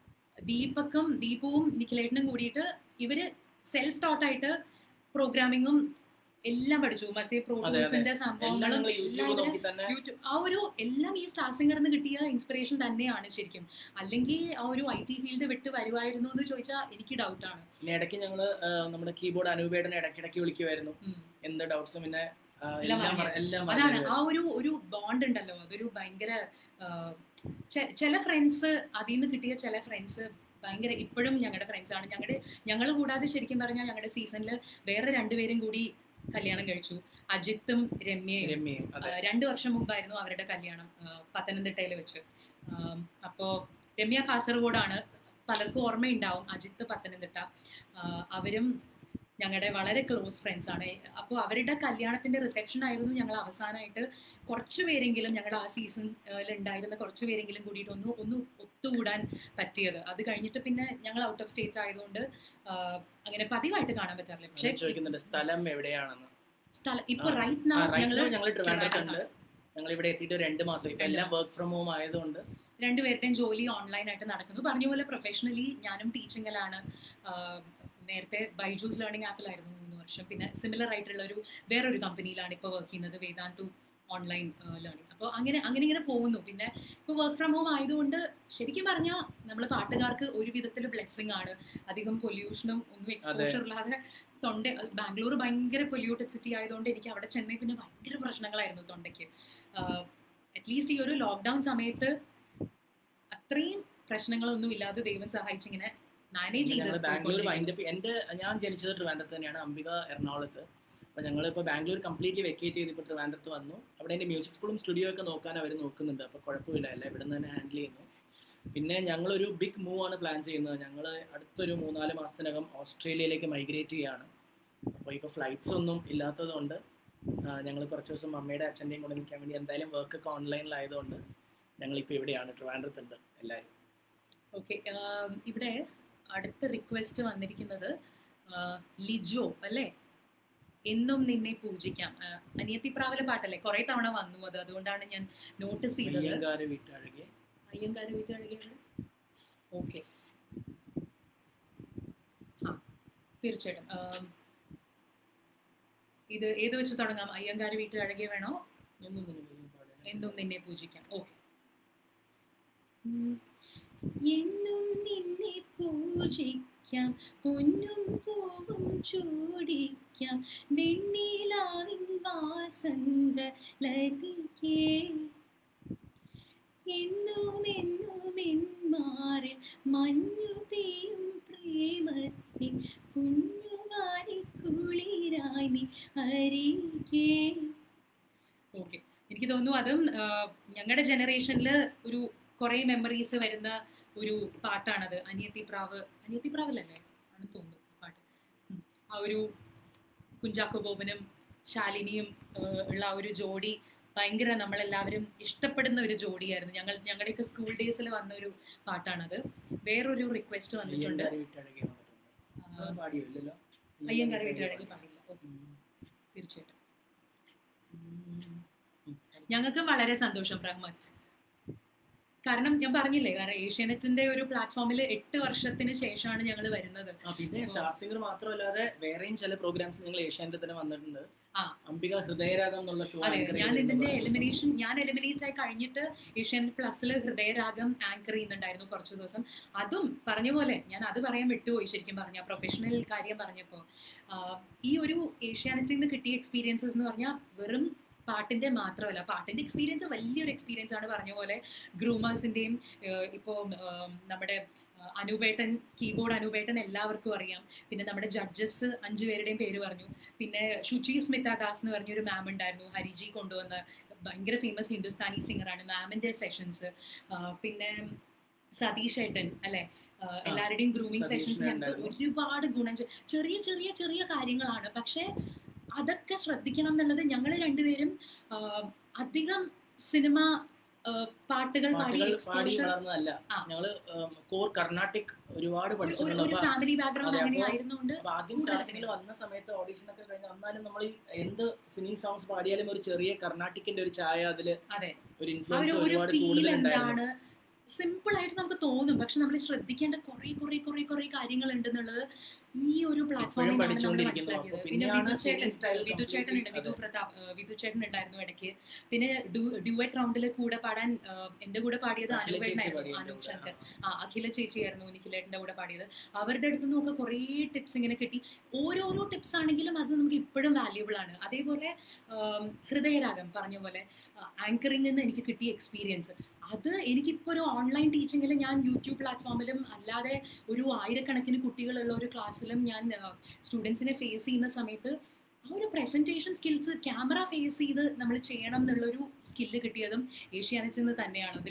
ദീപക്കും ദീപവും നിഖിലേട്ടനും കൂടിയിട്ട് ഇവര് സെൽഫ് ടോട്ടായിട്ട് പ്രോഗ്രാമിങ്ങും എല്ലാം പഠിച്ചു മറ്റേ പ്രോഗ്രാംസിന്റെ എല്ലാം സംഭവങ്ങളും ഞങ്ങൾ യൂട്യൂബ് എല്ലാം നോക്കി തന്നെ യൂട്യൂബ് ആ ഒരു എല്ലാം ഈ സ്റ്റാർ സിംഗറിൽ നിന്ന് കിട്ടിയ ഇൻസ്പിറേഷൻ തന്നെയാണ് ശരിക്കും അല്ലെങ്കിൽ ആ ഒരു ഐ ടി ഫീൽഡ് വിട്ട് വരുമായിരുന്നു എന്ന് ചോദിച്ചാൽ എനിക്ക് ഡൗട്ടാണ് പിന്നെ ഇടയ്ക്ക് ഞങ്ങൾ നമ്മുടെ കീബോർഡ് അനൂപേടനെ ഇടയ്ക്കിടയ്ക്ക് വിളിക്കുമായിരുന്നു എന്ത് ഡൗട്ട്സും പിന്നെ ആ, എല്ലാം എല്ലാം പറഞ്ഞു. പറ- എല്ലാം അതാണ് പറഞ്ഞു ആ ഒരു ഒരു ബോണ്ട് ഉണ്ടല്ലോ അതൊരു ഭയങ്കര ആ, ചെ- ചില ഫ്രണ്ട്സ് അതിൽ നിന്ന് കിട്ടിയ ചില ഫ്രണ്ട്സ് ഭയങ്കര ഇപ്പോഴും ഞങ്ങളുടെ ഫ്രണ്ട്സ് ആണ് ഞങ്ങളുടെ ഞങ്ങൾ കൂടാതെ ശരിക്കും പറഞ്ഞാൽ ഞങ്ങളുടെ സീസണിൽ വേറെ രണ്ടുപേരും കൂടി കല്യാണം കഴിച്ചു അജിത്തും രമ്യയും രമ്യയും അതെ ആ, രണ്ട് വർഷം മുമ്പായിരുന്നു അവരുടെ കല്യാണം ആ, പത്തനംതിട്ടയിൽ വെച്ച് ആം, അപ്പോ രമ്യ കാസർഗോഡാണ് പലർക്കും ഓർമ്മയുണ്ടാവും അജിത്ത് പത്തനംതിട്ട ആ, അവരും ഞങ്ങളുടെ വളരെ ക്ലോസ് ഫ്രണ്ട്സ് ആണ് അപ്പോൾ അവരുടെ കല്യാണത്തിന്റെ റിസപ്ഷൻ ആയിരുന്നു ഞങ്ങൾ അവസാനമായിട്ട് കുറച്ച് പേരെങ്കിലും ഞങ്ങളുടെ ആ സീസണിൽ ഉണ്ടായിരുന്ന കുറച്ച് പേരെങ്കിലും കൂടിയിട്ട് ഒന്ന് ഒന്ന് ഒത്തുകൂടാൻ പറ്റിയത് അത് കഴിഞ്ഞിട്ട് പിന്നെ ഞങ്ങൾ ഔട്ട് ഓഫ് സ്റ്റേറ്റ് ആയതുകൊണ്ട് ആ, അങ്ങനെ പതിവായിട്ട് കാണാൻ പറ്റാറില്ല പക്ഷേ ഞാൻ ചോദിക്കുന്നുണ്ട് സ്ഥലം എവിടെയാണെന്ന് സ്ഥലം ഇപ്പൊ ആ. റൈറ്റ് നാ ഞങ്ങൾ ഞങ്ങൾ ട്രിവാൻഡ്രത്തുണ്ട് ഞങ്ങൾ ഇവിടെ എത്തിയിട്ട് രണ്ട് മാസം ഇപ്പൊ എല്ലാം വർക്ക് ഫ്രം ഹോം ആയതുകൊണ്ട് രണ്ടുപേരുടെയും ജോലി ഓൺലൈനായിട്ട് നടക്കുന്നു പറഞ്ഞ പോലെ പ്രൊഫഷണലി ഞാനും ടീച്ചിങ്ങിലാണ് നേരത്തെ ബൈജൂസ് ലേണിംഗ് ആപ്പിലായിരുന്നു മൂന്ന് വർഷം പിന്നെ സിമിലർ ആയിട്ടുള്ള ഒരു വേറൊരു കമ്പനിയിലാണ് ഇപ്പോൾ വർക്ക് ചെയ്യുന്നത് വേദാന്തു ഓൺലൈൻ ലേണിംഗ് അപ്പോൾ അങ്ങനെ അങ്ങനെ ഇങ്ങനെ പോകുന്നു പിന്നെ ഇപ്പോൾ വർക്ക് ഫ്രം ഹോം ആയതുകൊണ്ട് ശരിക്കും പറഞ്ഞാൽ നമ്മൾ പാട്ടുകാർക്ക് ഒരു വിധത്തിൽ ബ്ലെസ്സിങ് ആണ് അധികം പൊല്യൂഷനും ഒന്നും എക്സ്പോഷർ ഇല്ലാതെ തൊണ്ട ബാംഗ്ലൂർ ഭയങ്കര പൊല്യൂട്ടഡ് സിറ്റി ആയതുകൊണ്ട് എനിക്ക് അവിടെ ചെന്നൈ പിന്നെ ഭയങ്കര പ്രശ്നങ്ങളായിരുന്നു തൊണ്ടയ്ക്ക് അറ്റ്ലീസ്റ്റ് ഈ ഒരു ലോക്ക്ഡൗൺ സമയത്ത് അത്രയും പ്രശ്നങ്ങളൊന്നും ഇല്ലാതെ ദൈവം സഹായിച്ചിങ്ങനെ മാനേജ് ചെയ്ത് ഞങ്ങൾ ബാംഗ്ലൂർ പോയിക്കൊണ്ടിരിക്കുന്നു. വൈൻഡപ്പ് എന്റെ ഞാൻ ജനിച്ചത് ട്രിവാൻഡ്രത്ത് തന്നെയാണ് അംബിക എറണാകുളത്ത് അപ്പൊ ഞങ്ങൾ ഇപ്പോൾ ബാംഗ്ലൂർ കംപ്ലീറ്റ്ലി വെക്കേറ്റ് ചെയ്ത് ഇപ്പോൾ ട്രിവാൻഡ്രത്ത് വന്നു അവിടെ എൻ്റെ മ്യൂസിക് സ്കൂളും സ്റ്റുഡിയോ ഒക്കെ നോക്കാൻ അവർ നോക്കുന്നുണ്ട് അപ്പോൾ കുഴപ്പമില്ല എല്ലാം ഇവിടെ നിന്ന് തന്നെ ഹാൻഡിൽ ചെയ്യുന്നു പിന്നെ ഞങ്ങളൊരു ബിഗ് മൂവ് ആണ് പ്ലാൻ ചെയ്യുന്നത് ഞങ്ങൾ അടുത്തൊരു മൂന്നാല് മാസത്തിനകം ഓസ്ട്രേലിയയിലേക്ക് മൈഗ്രേറ്റ് ചെയ്യാണ് അപ്പോൾ ഇപ്പോൾ ഫ്ലൈറ്റ്സ് ഒന്നും ഇല്ലാത്തതുകൊണ്ട് ഞങ്ങൾ കുറച്ച് ദിവസം അമ്മയുടെ അച്ഛൻ്റെയും കൂടെ നിൽക്കാൻ വേണ്ടി എന്തായാലും വർക്ക് ഒക്കെ ഓൺലൈനിലായതുകൊണ്ട് ഞങ്ങളിപ്പോൾ ഇവിടെയാണ് ട്രിവാൻഡ്രത്തുണ്ട് എല്ലാവരും ഓക്കെ ഇവിടെ അടുത്ത റിക്വസ്റ്റ് വന്നിരിക്കുന്നത് ആ, ലിജോ അല്ലേ എന്നും നിന്നെ പൂജിക്കാം ആ, അനിയത്തിപ്രാവല പാട്ടല്ലേ കുറെ തവണ വന്നു അത് അതുകൊണ്ടാണ് ഞാൻ നോട്ടീസ് ചെയ്തത് അയ്യങ്കാര് വീട്ടഴകെ അയ്യങ്കാര് വീട്ടുകഴുകിയുണ്ട് ഓക്കെ ആ തീർച്ചയായിട്ടും ആം, ഇത് ഏത് വെച്ച് തുടങ്ങാം അയ്യങ്കാര് വീട്ടുകഴുകിയ വേണോ എന്നും നിന്നെ പാടാൻ. എന്നും നിന്നെ പൂജിക്കാം ഓക്കെ എന്നും നിന്നെ പൂജിക്കാം പൊന്നും പൂവും ചൂടിക്കാം വെണ്ണിലാവിൻ വാസന്ത ലതിക്കേ എന്നും എന്നും എന്മാറിൽ മഞ്ഞു പെയ്യും പ്രേമത്തിൻ കുഞ്ഞുമാരി കുളിരായി നീ അരികേ ഓക്കെ എനിക്ക് തോന്നുന്നു അതും ഞങ്ങളുടെ ജനറേഷനിൽ ഒരു കുറേ മെമ്മറീസ് വരുന്ന ഒരു പാട്ടാണത് അനിയത്തി പ്രാവ് അനിയത്തി പ്രാവലല്ലേ ആണെന്ന് തോന്നുന്നു പാട്ട് ഉം. ആ ഒരു കുഞ്ചാക്കോ ബോബനും ശാലിനിയും ആ, ഉള്ള ആ ഒരു ജോഡി ഭയങ്കര നമ്മളെല്ലാവരും ഇഷ്ടപ്പെടുന്ന ഒരു ജോഡിയായിരുന്നു ഞങ്ങൾ ഞങ്ങളുടെയൊക്കെ സ്കൂൾ ഡേയ്സിൽ വന്ന ഒരു പാട്ടാണത് വേറൊരു റിക്വസ്റ്റ് വന്നിട്ടുണ്ട് അയ്യങ്കാര് വീട്ടഴകെ വന്നിട്ടുണ്ട് ആ, അത് പാടിയോ ഇല്ലല്ലോ അയ്യങ്കാരി വീട്ടിലാണെങ്കിൽ പാടില്ല ഓക്കെ തീർച്ചയായിട്ടും ഞങ്ങൾക്ക് വളരെ സന്തോഷം റഹ്മത്ത് കാരണം ഞാൻ പറഞ്ഞില്ലേ കാരണം ഏഷ്യാനെറ്റിന്റെ ഒരു പ്ലാറ്റ്ഫോമിൽ എട്ട് വർഷത്തിന് ശേഷമാണ് ഞങ്ങൾ വരുന്നത് ആ, പിന്നെ സ്റ്റാർ സിംഗർ മാത്രമല്ലാതെ വേറെയും ചില പ്രോഗ്രാംസ് നിങ്ങൾ ഏഷ്യാനെറ്റ് തന്നെ വന്നിട്ടുണ്ട് ആ. അംബിക ഹൃദയരാഗം എന്നുള്ള ഷോ അതെ ഞാൻ ഇതിന്റെ എലിമിനേഷൻ ഞാൻ എലിമിനേറ്റ് ആയി കഴിഞ്ഞിട്ട് ഏഷ്യൻ പ്ലസ്സിൽ ഹൃദയരാഗം ആങ്കർ ചെയ്യുന്നുണ്ടായിരുന്നു കുറച്ച് ദിവസം അതും പറഞ്ഞ പോലെ ഞാൻ അത് പറയാൻ വിട്ടുപോയി ശരിക്കും പറഞ്ഞ പ്രൊഫഷണൽ കാര്യം പറഞ്ഞപ്പോൾ ഈ ഒരു ഏഷ്യാനെറ്റിൽ നിന്ന് കിട്ടിയ എക്സ്പീരിയൻസസ് എന്ന് പറഞ്ഞാൽ വെറും പാട്ടിന്റെ മാത്രമല്ല പാട്ടിന്റെ എക്സ്പീരിയൻസ് വലിയൊരു എക്സ്പീരിയൻസ് ആണ് പറഞ്ഞ പോലെ ഗ്രൂമേഴ്സിന്റെയും ഇപ്പോൾ നമ്മുടെ ആ, അനൂപേട്ടൻ കീബോർഡ് അനൂപേട്ടൻ എല്ലാവർക്കും അറിയാം പിന്നെ നമ്മുടെ ജഡ്ജസ് അഞ്ചു പേരുടെയും പേര് പറഞ്ഞു പിന്നെ ശുചി സ്മിത ദാസ് എന്ന് പറഞ്ഞൊരു മാം ഉണ്ടായിരുന്നു ഹരിജി കൊണ്ടുവന്ന ഭയങ്കര ഫേമസ് ഹിന്ദുസ്ഥാനി സിംഗറാണ് മാമിന്റെ സെഷൻസ് പിന്നെ സതീഷ് ഏട്ടൻ അല്ലെ എല്ലാവരുടെയും ഗ്രൂമിങ് സതീഷിനെ സെഷൻസ് ഞങ്ങൾക്ക് ഉണ്ടായിരുന്നു. ഒരുപാട് ഗുണം ചെയ്- ചെറിയ ചെറിയ ചെറിയ കാര്യങ്ങളാണ് പക്ഷെ അതൊക്കെ ശ്രദ്ധിക്കണം എന്നുള്ളത് ഞങ്ങൾ രണ്ടുപേരും ആ, അധികം സിനിമ ആ, പാട്ടുകൾ പാടി പാട്ടുകൾ പാടി എക്സ്പോഷർ വളർന്നതല്ല ആ. ഞങ്ങള് കോർ കർണാട്ടിക് ഒരുപാട് ഒരു പഠിച്ചിട്ടുണ്ട് അപ്പൊ ഫാമിലി ബാക്ക്ഗ്രൗണ്ട് അതെ, അങ്ങനെ അപ്പൊ- ആയിരുന്നുകൊണ്ട് അപ്പൊ ആദ്യം കൂടുതൽ സ്റ്റാർട്ടിങ്ങിൽ വന്ന സമയത്ത് ഓഡീഷൻ ഒക്കെ കഴിഞ്ഞ് എന്നാലും നമ്മൾ എന്ത് സിംഗിങ് സോങ്സ് പാടിയാലും ഒരു ചെറിയ കർണാട്ടിക്കിന്റെ ഒരു ഛായ അതില് അതെ ഒരു ആ ഇൻഫ്ലുവൻസ് ഒരു ഒരു ഒരുപാട് ഫീൽ കൂടുതൽ ഉണ്ടായിരുന്നു എന്താണ് സിമ്പിൾ ആയിട്ട് നമുക്ക് തോന്നും പക്ഷെ നമ്മൾ ശ്രദ്ധിക്കേണ്ട കുറെ കുറെ കുറെ കുറെ കാര്യങ്ങൾ ഉണ്ടെന്നുള്ളത് ഈ ഒരു പ്ലാറ്റ്ഫോമിൽ നമ്മൾ പഠിച്ചുകൊണ്ടിരിക്കുന്നു. മനസ്സിലാക്കിയത് അപ്പൊ പിന്നെ പിന്നെയാണ് വിധു ചേട്ടൻ singing style വിധു ചേട്ടൻ ഉണ്ട് completely വിധു പ്രതാപ് ഏഹ് വിധു ചേട്ടൻ ഉണ്ടായിരുന്നു ഇടയ്ക്ക് പിന്നെ ഡ്യുവറ്റ് റൗണ്ടിൽ കൂടെ പാടാൻ ഏഹ് എന്റെ കൂടെ പാടിയത് അഖില ചേച്ചി അനുപേട്ടനായിരുന്നു പാടിയ അനൂപ് കൂടെ. ശങ്കർ ആ അഖില ചേച്ചിയായിരുന്നു നിഖിലേട്ടന്റെ കൂടെ പാടിയത് അവരുടെ അടുത്ത് നിന്നൊക്കെ കുറേ ടിപ്സ് ഇങ്ങനെ കിട്ടി ഓരോരോ ടിപ്സ് ആണെങ്കിലും അത് നമുക്ക് ഇപ്പോഴും വാല്യൂബിൾ ആണ് അതേപോലെ ആം, ഹൃദയരാഗം പറഞ്ഞ പോലെ ആങ്കറിംഗിൽ നിന്ന് എനിക്ക് കിട്ടിയ എക്സ്പീരിയൻസ് അത് എനിക്കിപ്പോൾ ഒരു ഓൺലൈൻ ടീച്ചിങ്ങിൽ ഞാൻ യൂട്യൂബ് പ്ലാറ്റ്ഫോമിലും അല്ലാതെ ഒരു ആയിരക്കണക്കിന് കുട്ടികളുള്ള ഒരു ക്ലാസ്സിലും ഞാൻ സ്റ്റുഡൻസിനെ ഫേസ് ചെയ്യുന്ന സമയത്ത് ആ ഒരു പ്രസന്റേഷൻ സ്കിൽസ് ക്യാമറ ഫേസ് ചെയ്ത് നമ്മൾ ചെയ്യണം എന്നുള്ളൊരു സ്കില്ല് കിട്ടിയതും ഏഷ്യാനെറ്റിൽ നിന്ന് തന്നെയാണ് അതിൽ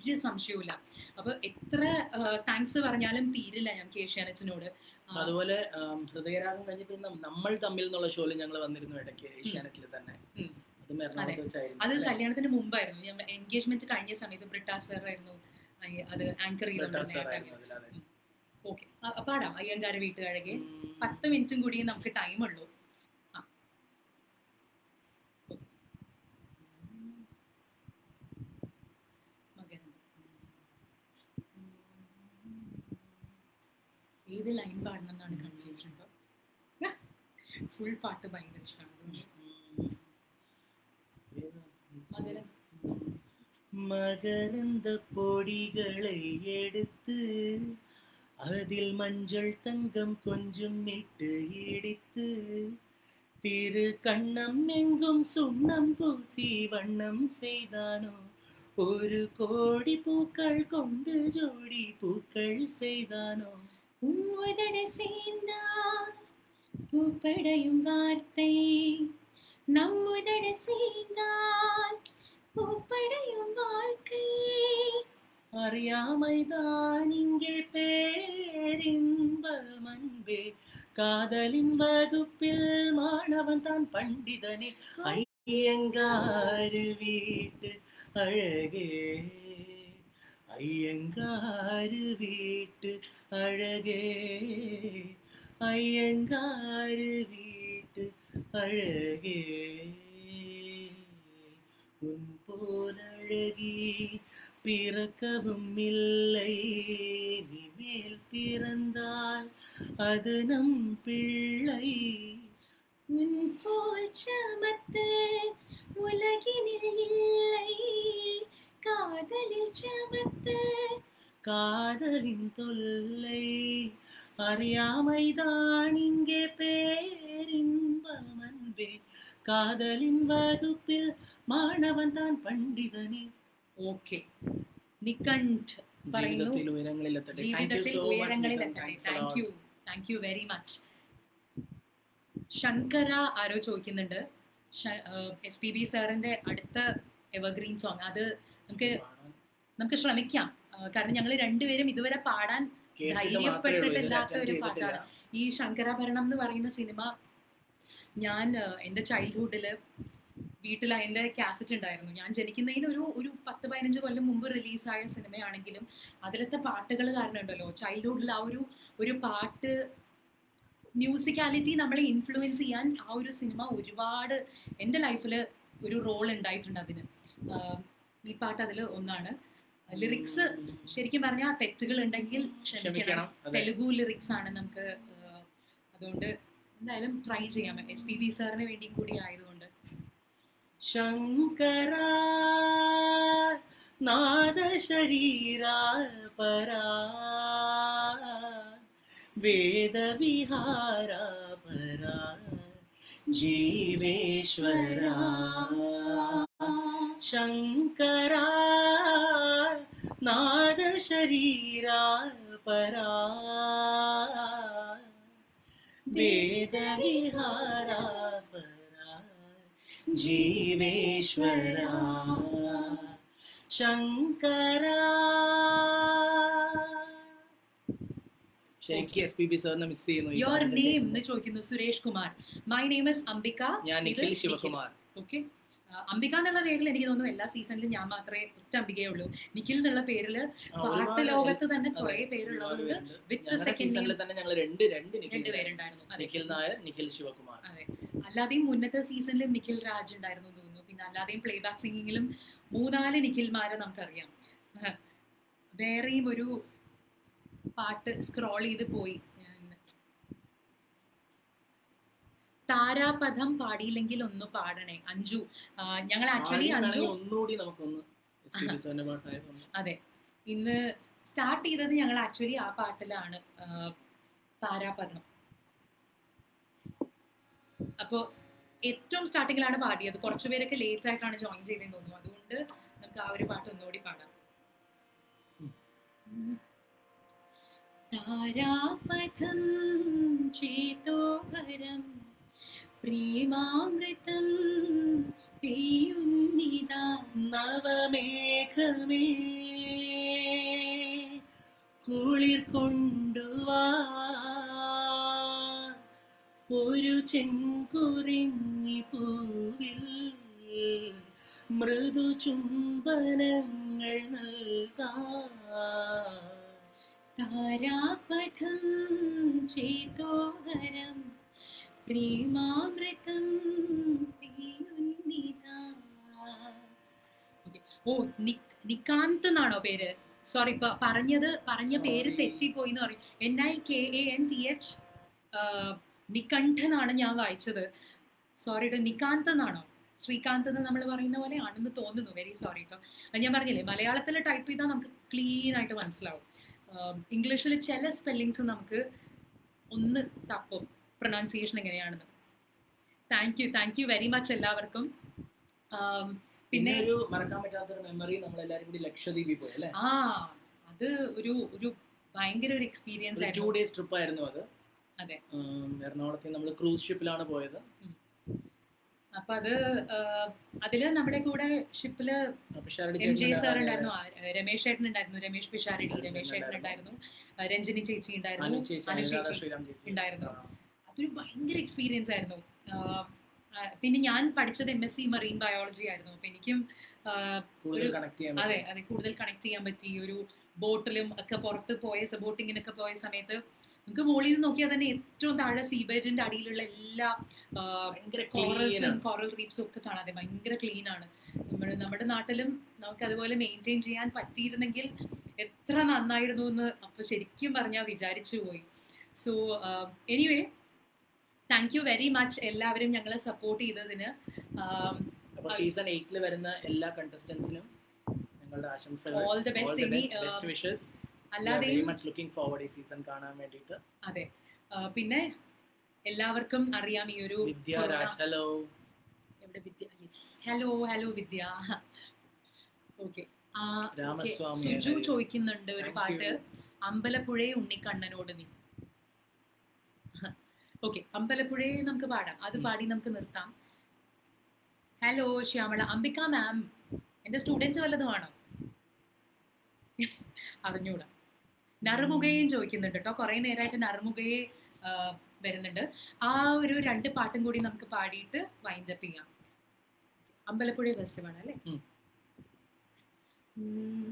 ഒരു സംശയവുമില്ല അപ്പൊ എത്ര താങ്ക്സ് പറഞ്ഞാലും തീരില്ല ഞങ്ങൾക്ക് ഏഷ്യാനെറ്റിനോട് അപ്പൊ അതുപോലെ ആം, ഹൃദയരാഗം കഴിഞ്ഞിട്ട് നം- നമ്മൾ തമ്മിൽ എന്നുള്ള ഷോയിൽ ഞങ്ങൾ വന്നിരുന്നു ഇടയ്ക്ക് ഏഷ്യാനെറ്റിൽ തന്നെ ഉം. അതും എറണാകുളത്ത് വെച്ചായിരുന്നു അത് അല്ലേ? കല്യാണത്തിന് മുമ്പായിരുന്നു എൻഗേജ്മെന്റ് കഴിഞ്ഞ സമയത്ത് ബ്രിട്ടാ സർ ആയിരുന്നു അയ്യ- അത് ആങ്കർ ബ്രിട്ടാസ് സാർ ചെയ്തോണ്ടിരുന്നത് ആയിരുന്നു അതിൽ, അതെ. ഓക്കെ പാടാം അയ്യങ്കാര വീട്ടുകാഴകെ ഉം. പത്ത് മിനിറ്റും കൂടി നമുക്ക് ടൈം ഉള്ളൂ ആ. മകരം. ഏത് ലൈൻ പാടണം എന്നാണ് കൺഫ്യൂഷൻ ഫുൾ പാട്ട് ഭയങ്കര ഇഷ്ടമാണ് മകരം. மகரந்த பொடிகளை எடுத்து அதில் மஞ்சள் தங்கம் கொஞ்சம் இட்டு இடித்து திரு கண்ணம் எங்கும் சுண்ணம் பூசி வண்ணம் செய்தானோ ஒரு கோடி பூக்கள் கொண்டு ஜோடி பூக்கள் செய்தானோ உன்னுதட சேர்ந்தால் பூப்படையும் வார்த்தை நம்முதட சேர்ந்தால் பூப்படையும் வாழ்க்கை அறியாமைதான் இங்கே பேரின்பம் அன்பே காதலின் வகுப்பில் மாணவன் தான் பண்டிதனே ஐயங்காறு வீட்டு அழகே ஐயங்காறு வீட்டு அழகே ஐயங்காறு வீட்டு அழகே உன் போல் அழகி பிறக்கவும் இல்லை நீ மேல் பிறந்தால் அது நம் பிள்ளை உன் போல் சமத்து உலகினில் இல்லை காதலில் சமத்து காதலின் தொல்லை அறியாமைதான் இங்கே பேரின்பம் அன்பே காதலின் வகுப்பில் மாணவன் தான் പണ്ഡിതനെ ഓക്കെ നിക്കണ്ട് പറയുന്നു ജീവിതത്തിൽ ഉയരങ്ങളിലെത്തട്ടെ Thank you ജീവിതത്തിൽ so much, ഉയരങ്ങളിൽ Nikan. എത്തട്ടെ Thanks a thank lot. You thank you very much Shankara ആരോ ചോദിക്കുന്നുണ്ട് എസ് പി ബി സാറിന്റെ അടുത്ത എവർഗ്രീൻ സോങ് അത് നമുക്ക് നമുക്ക് ശ്രമിക്കാം ആ, കാരണം ഞങ്ങൾ രണ്ടുപേരും ഇതുവരെ പാടാൻ കേട്ടിട്ട് മാത്രമേ ഉള്ളൂ, ധൈര്യപ്പെട്ടിട്ടില്ലാത്ത ഇതിൽ ഒരു attempt പാട്ടാണ്. ചെയ്തിട്ടില്ല. ഈ ശങ്കരാഭരണം എന്ന് പറയുന്ന സിനിമ ഞാൻ ആ, എൻ്റെ ചൈൽഡ്ഹുഡിൽ വീട്ടിൽ അതിൻ്റെ കാസറ്റ് ഉണ്ടായിരുന്നു ഞാൻ ജനിക്കുന്നതിന് ഒരു ഒരു പത്ത് പതിനഞ്ച് കൊല്ലം മുമ്പ് റിലീസായ സിനിമയാണെങ്കിലും അതിലത്തെ പാട്ടുകൾ കാരണം ഉണ്ടല്ലോ ചൈൽഡ്ഹുഡിൽ ആ ഒരു ഒരു പാട്ട് മ്യൂസിക്കാലിറ്റി നമ്മളെ ഇൻഫ്ലുവൻസ് ചെയ്യാൻ ആ ഒരു സിനിമ ഒരുപാട് എൻ്റെ ലൈഫിൽ ഒരു റോൾ ഉണ്ടായിട്ടുണ്ട് അതിന് ആഹ് ഈ പാട്ട് അതിൽ ഒന്നാണ് ലിറിക്സ് ശരിക്കും പറഞ്ഞാൽ തെറ്റുകൾ ഉണ്ടെങ്കിൽ ക്ഷമിക്കണം ക്ഷമിക്കണം അതെ തെലുഗു ലിറിക്സ് ആണ് നമുക്ക് ആഹ് അതുകൊണ്ട് എന്തായാലും ട്രൈ ചെയ്യാം എസ് പി ബി സാറിന് വേണ്ടി കൂടി ആയതുകൊണ്ട് ശങ്കരാ നാദ ശരീരാ പരാ വേദവിഹാരാ പരാ ജീവേശ്വരാ ശങ്കരാ നാദ ശരീരാ പരാ വേദവിഹാരാ പരാ ജീവേശ്വരാ ശങ്കര ശരിക്കും എസ് പി ബി സാറിനെ മിസ് ചെയ്യുന്നു ഈ യുവർ പാട്ടിൽ. നെയിം എന്ന് ചോദിക്കുന്നു Suresh Kumar my name is Ambika ഞാൻ ഇത് നിഖിൽ ശിവകുമാർ ഓക്കെ അംബിക എന്നുള്ള പേരിൽ എനിക്ക് തോന്നുന്നു എല്ലാ സീസണിലും ഞാൻ മാത്രമേ ഒറ്റ അംബികയേ ഉള്ളൂ നിഖിൽ എന്നുള്ള പേരിൽ ആ, പാട്ട് ഒരുപാട് ലോകത്ത് തന്നെ അതെ, കുറെ ഒരുപാട് പേരുള്ളതുകൊണ്ട് പേരുണ്ട്. വിത്ത് ഞങ്ങളുടെ സെക്കൻഡ് സീസണിൽ തന്നെ ഞങ്ങൾ രണ്ട് രണ്ട് നിഖിൽ രണ്ടുപേരുണ്ടായിരുന്നു അതെ നിഖിൽ നായർ നിഖിൽ ശിവകുമാർ അതെ അല്ലാതെയും മുന്നത്തെ സീസണിലും നിഖിൽ രാജ് ഉണ്ടായിരുന്നു എന്ന് തോന്നുന്നു പിന്നെ അല്ലാതെയും പ്ലേ ബാക്ക് സിംഗിങ്ങിലും മൂന്നാല് നിഖിൽമാരെ നമുക്കറിയാം ആഹ്. വേറെയും ഒരു പാട്ട് സ്ക്രോൾ ചെയ്ത് പോയി ഞാൻ താരാപഥം പാടിയില്ലെങ്കിൽ ഒന്ന് പാടണേ അഞ്ജു ആഹ് ഞങ്ങൾ ആക്ച്വലി ആദ്യം അഞ്ജു വേണമെങ്കിൽ ഒന്നുകൂടി നമുക്കൊന്ന് എസ് പി ബി സാറിന്റെ പാട്ടായതുകൊണ്ട് അതെ ഇന്ന് സ്റ്റാർട്ട് ചെയ്തത് ഞങ്ങൾ ആക്ച്വലി ആ പാട്ടിലാണ് ആഹ് താരാപഥം അപ്പോ ഏറ്റവും സ്റ്റാർട്ടിങ്ങിലാണ് പാടിയത് കുറച്ചു പേരൊക്കെ ലേറ്റ് ആയിട്ടാണ് ജോയിൻ ചെയ്തതെന്ന് തോന്നുന്നു അതുകൊണ്ട് നമുക്ക് ആ ഒരു പാട്ട് ഒന്നുകൂടി പാടാം താരാപഥം ചേതോഹരം പ്രേമാമൃതം പെയ്യുന്നിതാ നവമേഘമേ കുളിർ കൊണ്ടുവാ ഒരു ചെങ്കുറിഞ്ഞി പൂവിൽ മൃദു ചുംബനങ്ങൾ നൽകാം താരാപഥം ചേതോഹരം ക്രീമാമൃതം പീയുന്നിതാ. Okay. ഓ നിക്- നിക്കാന്ത് എന്നാണോ പേര് സോറി പറഞ്ഞത് പറഞ്ഞ പേര് Sorry. തെറ്റിപ്പോയി എന്ന് പറയും N I K A N T H Nikanth എന്നാണ് ഞാൻ വായിച്ചത് സോറി കേട്ടോ നിക്കാന്ത് എന്നാണോ ശ്രീകാന്ത് എന്ന് നമ്മൾ പറയുന്ന പോലെ ആണെന്ന് തോന്നുന്നു വെരി സോറി കേട്ടോ അത് ഞാൻ പറഞ്ഞില്ലേ മലയാളത്തിൽ ടൈപ്പ് ചെയ്താൽ നമുക്ക് ക്ലീൻ ആയിട്ട് മനസ്സിലാവും ഇംഗ്ലീഷിൽ ചില സ്പെല്ലിങ്സ് നമുക്ക് ഒന്ന് തപ്പും പ്രൊനൗൺസിയേഷൻ എങ്ങനെയാണെന്ന് thank you thank you very much എല്ലാവർക്കും ആം, പിന്നെ പിന്നെ ഒരു മറക്കാൻ പറ്റാത്ത ഒരു മെമ്മറി നമ്മൾ എല്ലാവരും കൂടി ലക്ഷദ്വീപിൽ പോയി അല്ലേ ആ അത് ഒരു ഒരു ഭയങ്കര ഒരു എക്സ്പീരിയൻസ് ടു ആയിരുന്നു ഡേയ്സ് ട്രിപ്പ് ആയിരുന്നു അത് അതെ. ഉം, എറണാകുളത്ത് നമ്മൾ ക്രൂസ് ഷിപ്പിലാണ് പോയത് അപ്പൊ അത് ആ, അതില് നമ്മുടെ കൂടെ ഷിപ്പില് പിഷാരടി എം ജെ ചേട്ടൻ സാർ ഉണ്ടായിരുന്നു. ഉണ്ടായിരുന്നു ആ, രമേശ് ചേട്ടൻ ഉണ്ടായിരുന്നു രമേശ് പിഷാരടി രമേശ് ചേട്ടൻ ഉണ്ടായിരുന്നു ആ, രഞ്ജിനി ചേച്ചി അനു ഉണ്ടായിരുന്നു ചേച്ചി, അനു അനുരാധ ചേച്ചി ശ്രീറാം ചേച്ചി. ഉണ്ടായിരുന്നു. ആ. അതൊരു ഭയങ്കര എക്സ്പീരിയൻസ് ആയിരുന്നു ആഹ് ആഹ് പിന്നെ ഞാൻ പഠിച്ചത് M S C marine biology ആയിരുന്നു അപ്പൊ എനിക്കും ആഹ് കൂടുതൽ ഒരു- കണക്ട് ചെയ്യാൻ അതെ പറ്റും. അതെ കൂടുതൽ കണക്ട് ചെയ്യാൻ പറ്റി ഒരു ബോട്ടിലും ഒക്കെ പുറത്ത് പോയ ബോട്ടിങ്ങിനൊക്കെ പോയ സമയത്ത് നമുക്ക് മുകളിൽ നിന്ന് നോക്കിയാൽ തന്നെ ഏറ്റവും താഴെ സീബേഡിന്റെ അടിയിലുള്ള എല്ലാ ഭയങ്കര കോറൽസും clean ആണ്. കോറൽ റീഫ്സും ഒക്കെ കാണാതെ ഭയങ്കര ക്ലീൻ ആണ് നമ്മുടെ നമ്മുടെ നാട്ടിലും നമുക്ക് അതുപോലെ മെയിൻറ്റെയിൻ ചെയ്യാൻ പറ്റിയിരുന്നെങ്കിൽ എത്ര നന്നായിരുന്നു എന്ന് അപ്പൊ ശരിക്കും പറഞ്ഞാൽ വിചാരിച്ചു പോയി so anyway thank you very much എല്ലാവരും ഞങ്ങളെ സപ്പോർട്ട് ചെയ്തതിന് ആം, അപ്പൊ സീസൺ എയ്റ്റിൽ വരുന്ന എല്ലാ കണ്ടസ്റ്റൻസിനും ഞങ്ങളുടെ ആശംസകൾ ഓൾ ദ ബെസ്റ്റ് ഇനി ബെസ്റ്റ് വിഷസ് അല്ലാതെ വെരി മച്ച് ലുക്കിംഗ് ഫോർവേഡ് ഈ സീസൺ കാണാൻ വേണ്ടിയിട്ട് അതെ ആ, പിന്നെ എല്ലാവർക്കും അറിയാം ഈ ഒരു വിദ്യ corona- രാജ് ഹലോ എവിടെ Vidya hello hello Vidya okay Ramaswamy Suju Hari. ചോദിക്കുന്നുണ്ട് ഒരു Thank പാട്ട് you. അമ്പലപ്പുഴയെ ഉണ്ണിക്കണ്ണനോട് നീ ഓക്കെ അമ്പലപ്പുഴയെ നമുക്ക് പാടാം അത് ഉം. പാടി നമുക്ക് നിർത്താം ഹലോ ശ്യാമള അംബിക മാം എന്റെ സ്റ്റുഡൻസ് വല്ലതുമാണോ അറിഞ്ഞൂടാ നറുമുഖയും ചോദിക്കുന്നുണ്ട് കേട്ടോ കുറെ നേരമായിട്ട് നറുമുഖയെ ആ, വരുന്നുണ്ട് ആ ഒരു രണ്ട് പാട്ടും കൂടി നമുക്ക് പാടിയിട്ട് വൈൻഡപ്പ് ചെയ്യാം അമ്പലപ്പുഴ ഫസ്റ്റ് പാടാം അല്ലേ ഉം. ഉം.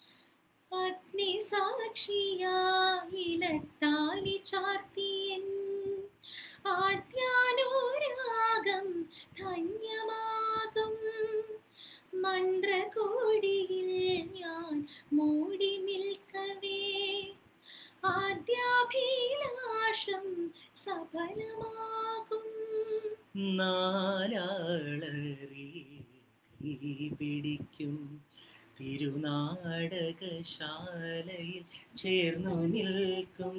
അഗ്നിസാക്ഷിയായിലത്താലി ചാർത്തിയൻ ആദ്യാനുരാഗം ധന്യമാകും മന്ത്രകോടിയിൽ ഞാൻ മൂടി നിൽക്കവേ ആദ്യാഭിലാഷം സഫലമാകും നാലാളറി പിടിക്കും തിരുനാടകശാലയിൽ ചേർന്നു നിൽക്കും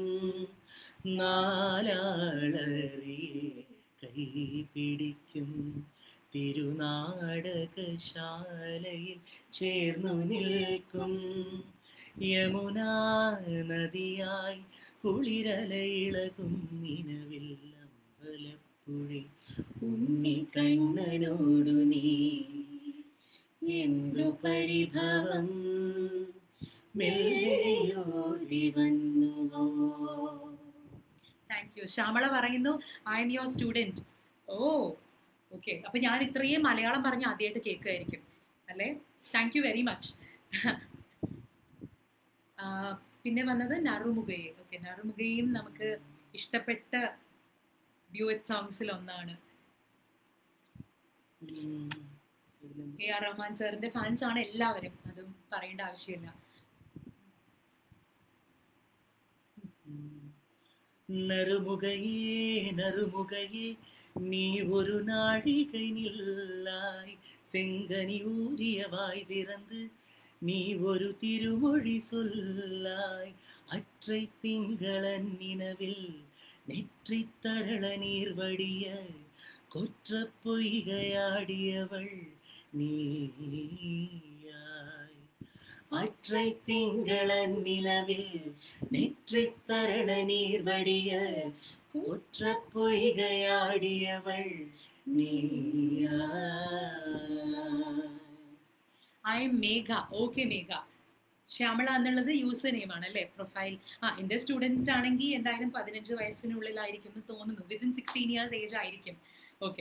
നാലാളറി കൈ പിടിക്കും തിരുനാടകശാലയിൽ ചേർന്നു നിൽക്കും യമുനാ നദിയായി കുളിരലയിളകും നിലവിൽ അമ്പലപ്പുഴി ഉണ്ണിക്കണ്ണനോടു നീ എന്തു പരിഭവം മെല്ലെയോടി വന്നുവോ താങ്ക് യു ശ്യാമള പറയുന്നു I am your student oh okay അപ്പൊ ഞാൻ ഇത്രയും മലയാളം പറഞ്ഞ് ആദ്യമായിട്ട് കേൾക്കുമായിരിക്കും അല്ലേ താങ്ക് യു വെരി മച്ച് പിന്നെ വന്നത് നറുമുഖയെ ഓക്കെ നറുമുഖയും നമുക്ക് ഇഷ്ടപ്പെട്ട ഡ്യൂറ്റ് സോങ്സിൽ ഒന്നാണ് ഉം. ഇതിലെന്ത്? എ ആർ റഹ്മാൻ സാറിന്റെ ഫാൻസ് ആണ് എല്ലാവരും അതും പറയേണ്ട ആവശ്യമില്ല நறுமுகையே நறுமுகையே நீ ஒரு நாழிகை நில்லாய் செங்கனி ஊதிய வாய் திறந்து நீ ஒரு திருமொழி சொல்லாய் அற்றை திங்களன் நினவில் நெற்றி தரள நீர் வடிய கொற்ற பொய்கையாடியவள் நீயாய் அற்றை திங்களன் நிலவில் நெற்றி தரள நீர் வடிய குற்ற பொய்கையாடியவள் நீயாய் I am Megha okay Megha Shyamala എന്നുള്ളത് യൂസർ നെയിം ആണ് അല്ലേ പ്രൊഫൈൽ ആ എൻ്റെ സ്റ്റുഡൻറ്റ് ആണെങ്കിൽ എന്തായാലും പതിനഞ്ച് വയസ്സിനുള്ളിലായിരിക്കും എന്ന് തോന്നുന്നു വിതിൻ സിക്സ്റ്റീൻ ഇയേഴ്സ് ഏജ് ആയിരിക്കും okay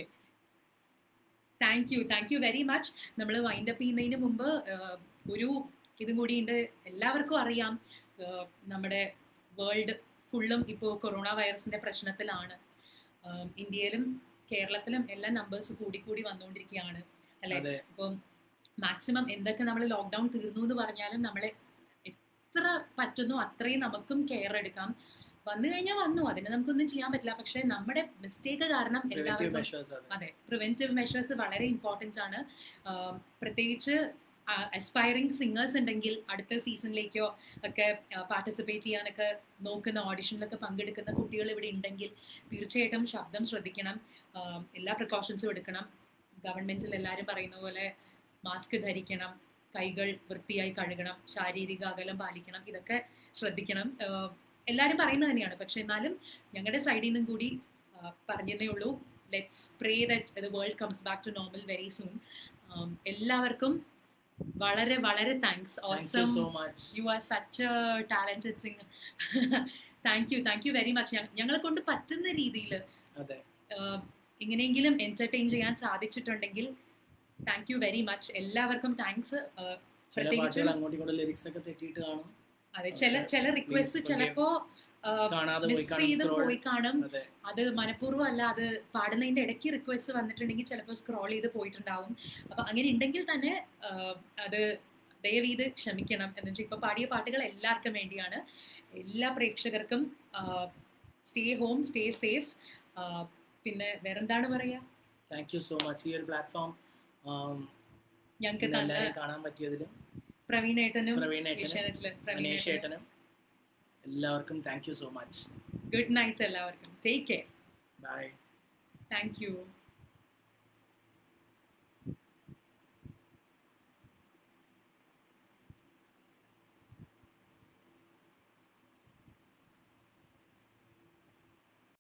thank you thank you very much നമ്മൾ വൈൻഡ് അപ്പ് ചെയ്യുന്നതിന് മുമ്പ് ആഹ്, ഒരു ഇതും കൂടിയുണ്ട് എല്ലാവർക്കും അറിയാം ആഹ്, നമ്മുടെ വേൾഡ് ഫുള്ളും ഇപ്പോൾ കൊറോണ വൈറസിന്റെ പ്രശ്നത്തിലാണ് ആഹ്, ഇന്ത്യയിലും കേരളത്തിലും എല്ലാ നമ്പേഴ്സ് കൂടിക്കൂടി വന്നുകൊണ്ടിരിക്കുകയാണ് അല്ലെ അതെ അപ്പം മാക്സിമം എന്തൊക്കെ നമ്മൾ ലോക്ക്ഡൗൺ തീർന്നു എന്ന് പറഞ്ഞാലും നമ്മളെ എത്ര പറ്റുന്നു അത്രയും നമുക്കും കെയർ എടുക്കാം വന്നു കഴിഞ്ഞാൽ വന്നു അതിന് നമുക്കൊന്നും ചെയ്യാൻ പറ്റില്ല പക്ഷെ നമ്മുടെ മിസ്റ്റേക്ക് കാരണം പ്രിവെന്റീവ് എല്ലാവർക്കും മെഷേഴ്സ് അതെ അതെ പ്രിവെന്റീവ് മെഷേഴ്സ് വളരെ ഇമ്പോർട്ടൻ്റ് ആണ് ആഹ് പ്രത്യേകിച്ച് അസ്പയറിംഗ് സിംഗേഴ്സ് ഉണ്ടെങ്കിൽ അടുത്ത സീസണിലേക്കോ ഒക്കെ പാർട്ടിസിപ്പേറ്റ് ചെയ്യാനൊക്കെ നോക്കുന്ന ഓഡിഷനിലൊക്കെ പങ്കെടുക്കുന്ന കുട്ടികൾ ഇവിടെ ഉണ്ടെങ്കിൽ തീർച്ചയായിട്ടും ശബ്ദം ശ്രദ്ധിക്കണം ആഹ് എല്ലാ പ്രിക്കോഷൻസും എടുക്കണം ഗവൺമെന്റിൽ എല്ലാവരും പറയുന്ന പോലെ മാസ്ക് ധരിക്കണം കൈകൾ വൃത്തിയായി കഴുകണം ശാരീരിക അകലം പാലിക്കണം ഇതൊക്കെ ശ്രദ്ധിക്കണം ആഹ് എല്ലാവരും പറയുന്നത് തന്നെയാണ് പക്ഷെ എന്നാലും ഞങ്ങളുടെ സൈഡിൽ നിന്നും കൂടി ആഹ് പറഞ്ഞതേ ഉള്ളൂ let's pray that the world comes back to normal very soon എല്ലാവർക്കും വളരെ വളരെ thanks thank you awesome so much you are such talented singer thank you thank you very much ഞങ്ങളെ കൊണ്ട് പറ്റുന്ന രീതിയിൽ അതെ എങ്ങനെയെങ്കിലും എന്റർടൈൻ ചെയ്യാൻ സാധിച്ചിട്ടുണ്ടെങ്കിൽ താങ്ക് യു വെരി മച്ച് എല്ലാവർക്കും താങ്ക്സ് ചില പ്രത്യേകിച്ചും- പാട്ടുകൾ അങ്ങോട്ടും ഇങ്ങോട്ടും ലിറിക്സ് ഒക്കെ തെറ്റിയിട്ട് കാണും അതെ ചില ചില റിക്വസ്റ്റ് Please forgive. ചിലപ്പോ കാണാതെ പോയി മിസ് കാണും ചെയ്ത് scroll. പോയി കാണും അതെ അത് മനഃപൂർവ്വം അല്ല അത് പാടുന്നതിന്റെ ഇടയ്ക്ക് റിക്വസ്റ്റ് വന്നിട്ടുണ്ടെങ്കിൽ ചിലപ്പോൾ സ്ക്രോൾ ചെയ്ത് പോയിട്ടുണ്ടാവും അപ്പൊ അങ്ങനെ ഉണ്ടെങ്കിൽ തന്നെ ആഹ്, അത് ദയവീത് ക്ഷമിക്കണം എന്ന് വെച്ചാൽ ഇപ്പൊ പാടിയ പാട്ടുകൾ എല്ലാവർക്കും വേണ്ടിയാണ് എല്ലാ പ്രേക്ഷകർക്കും സ്റ്റേ ഹോം സ്റ്റേ സേഫ് പിന്നെ വേറെന്താണ് പറയാ താങ്ക് യു സോ മച്ച് ഈ ഒരു പ്ലാറ്റ്ഫോം ഞങ്ങൾക്ക് തന്നെ എല്ലാവരെയും കാണാൻ പറ്റിയതിലും പ്രവീണേട്ടനും പ്രവീണേട്ടനും ഏഷ്യാനെറ്റില് മനേഷ് പ്രവീണേട്ടനും ഏട്ടനും എല്ലാവർക്കും thank you so much good night എല്ലാവർക്കും take care bye thank U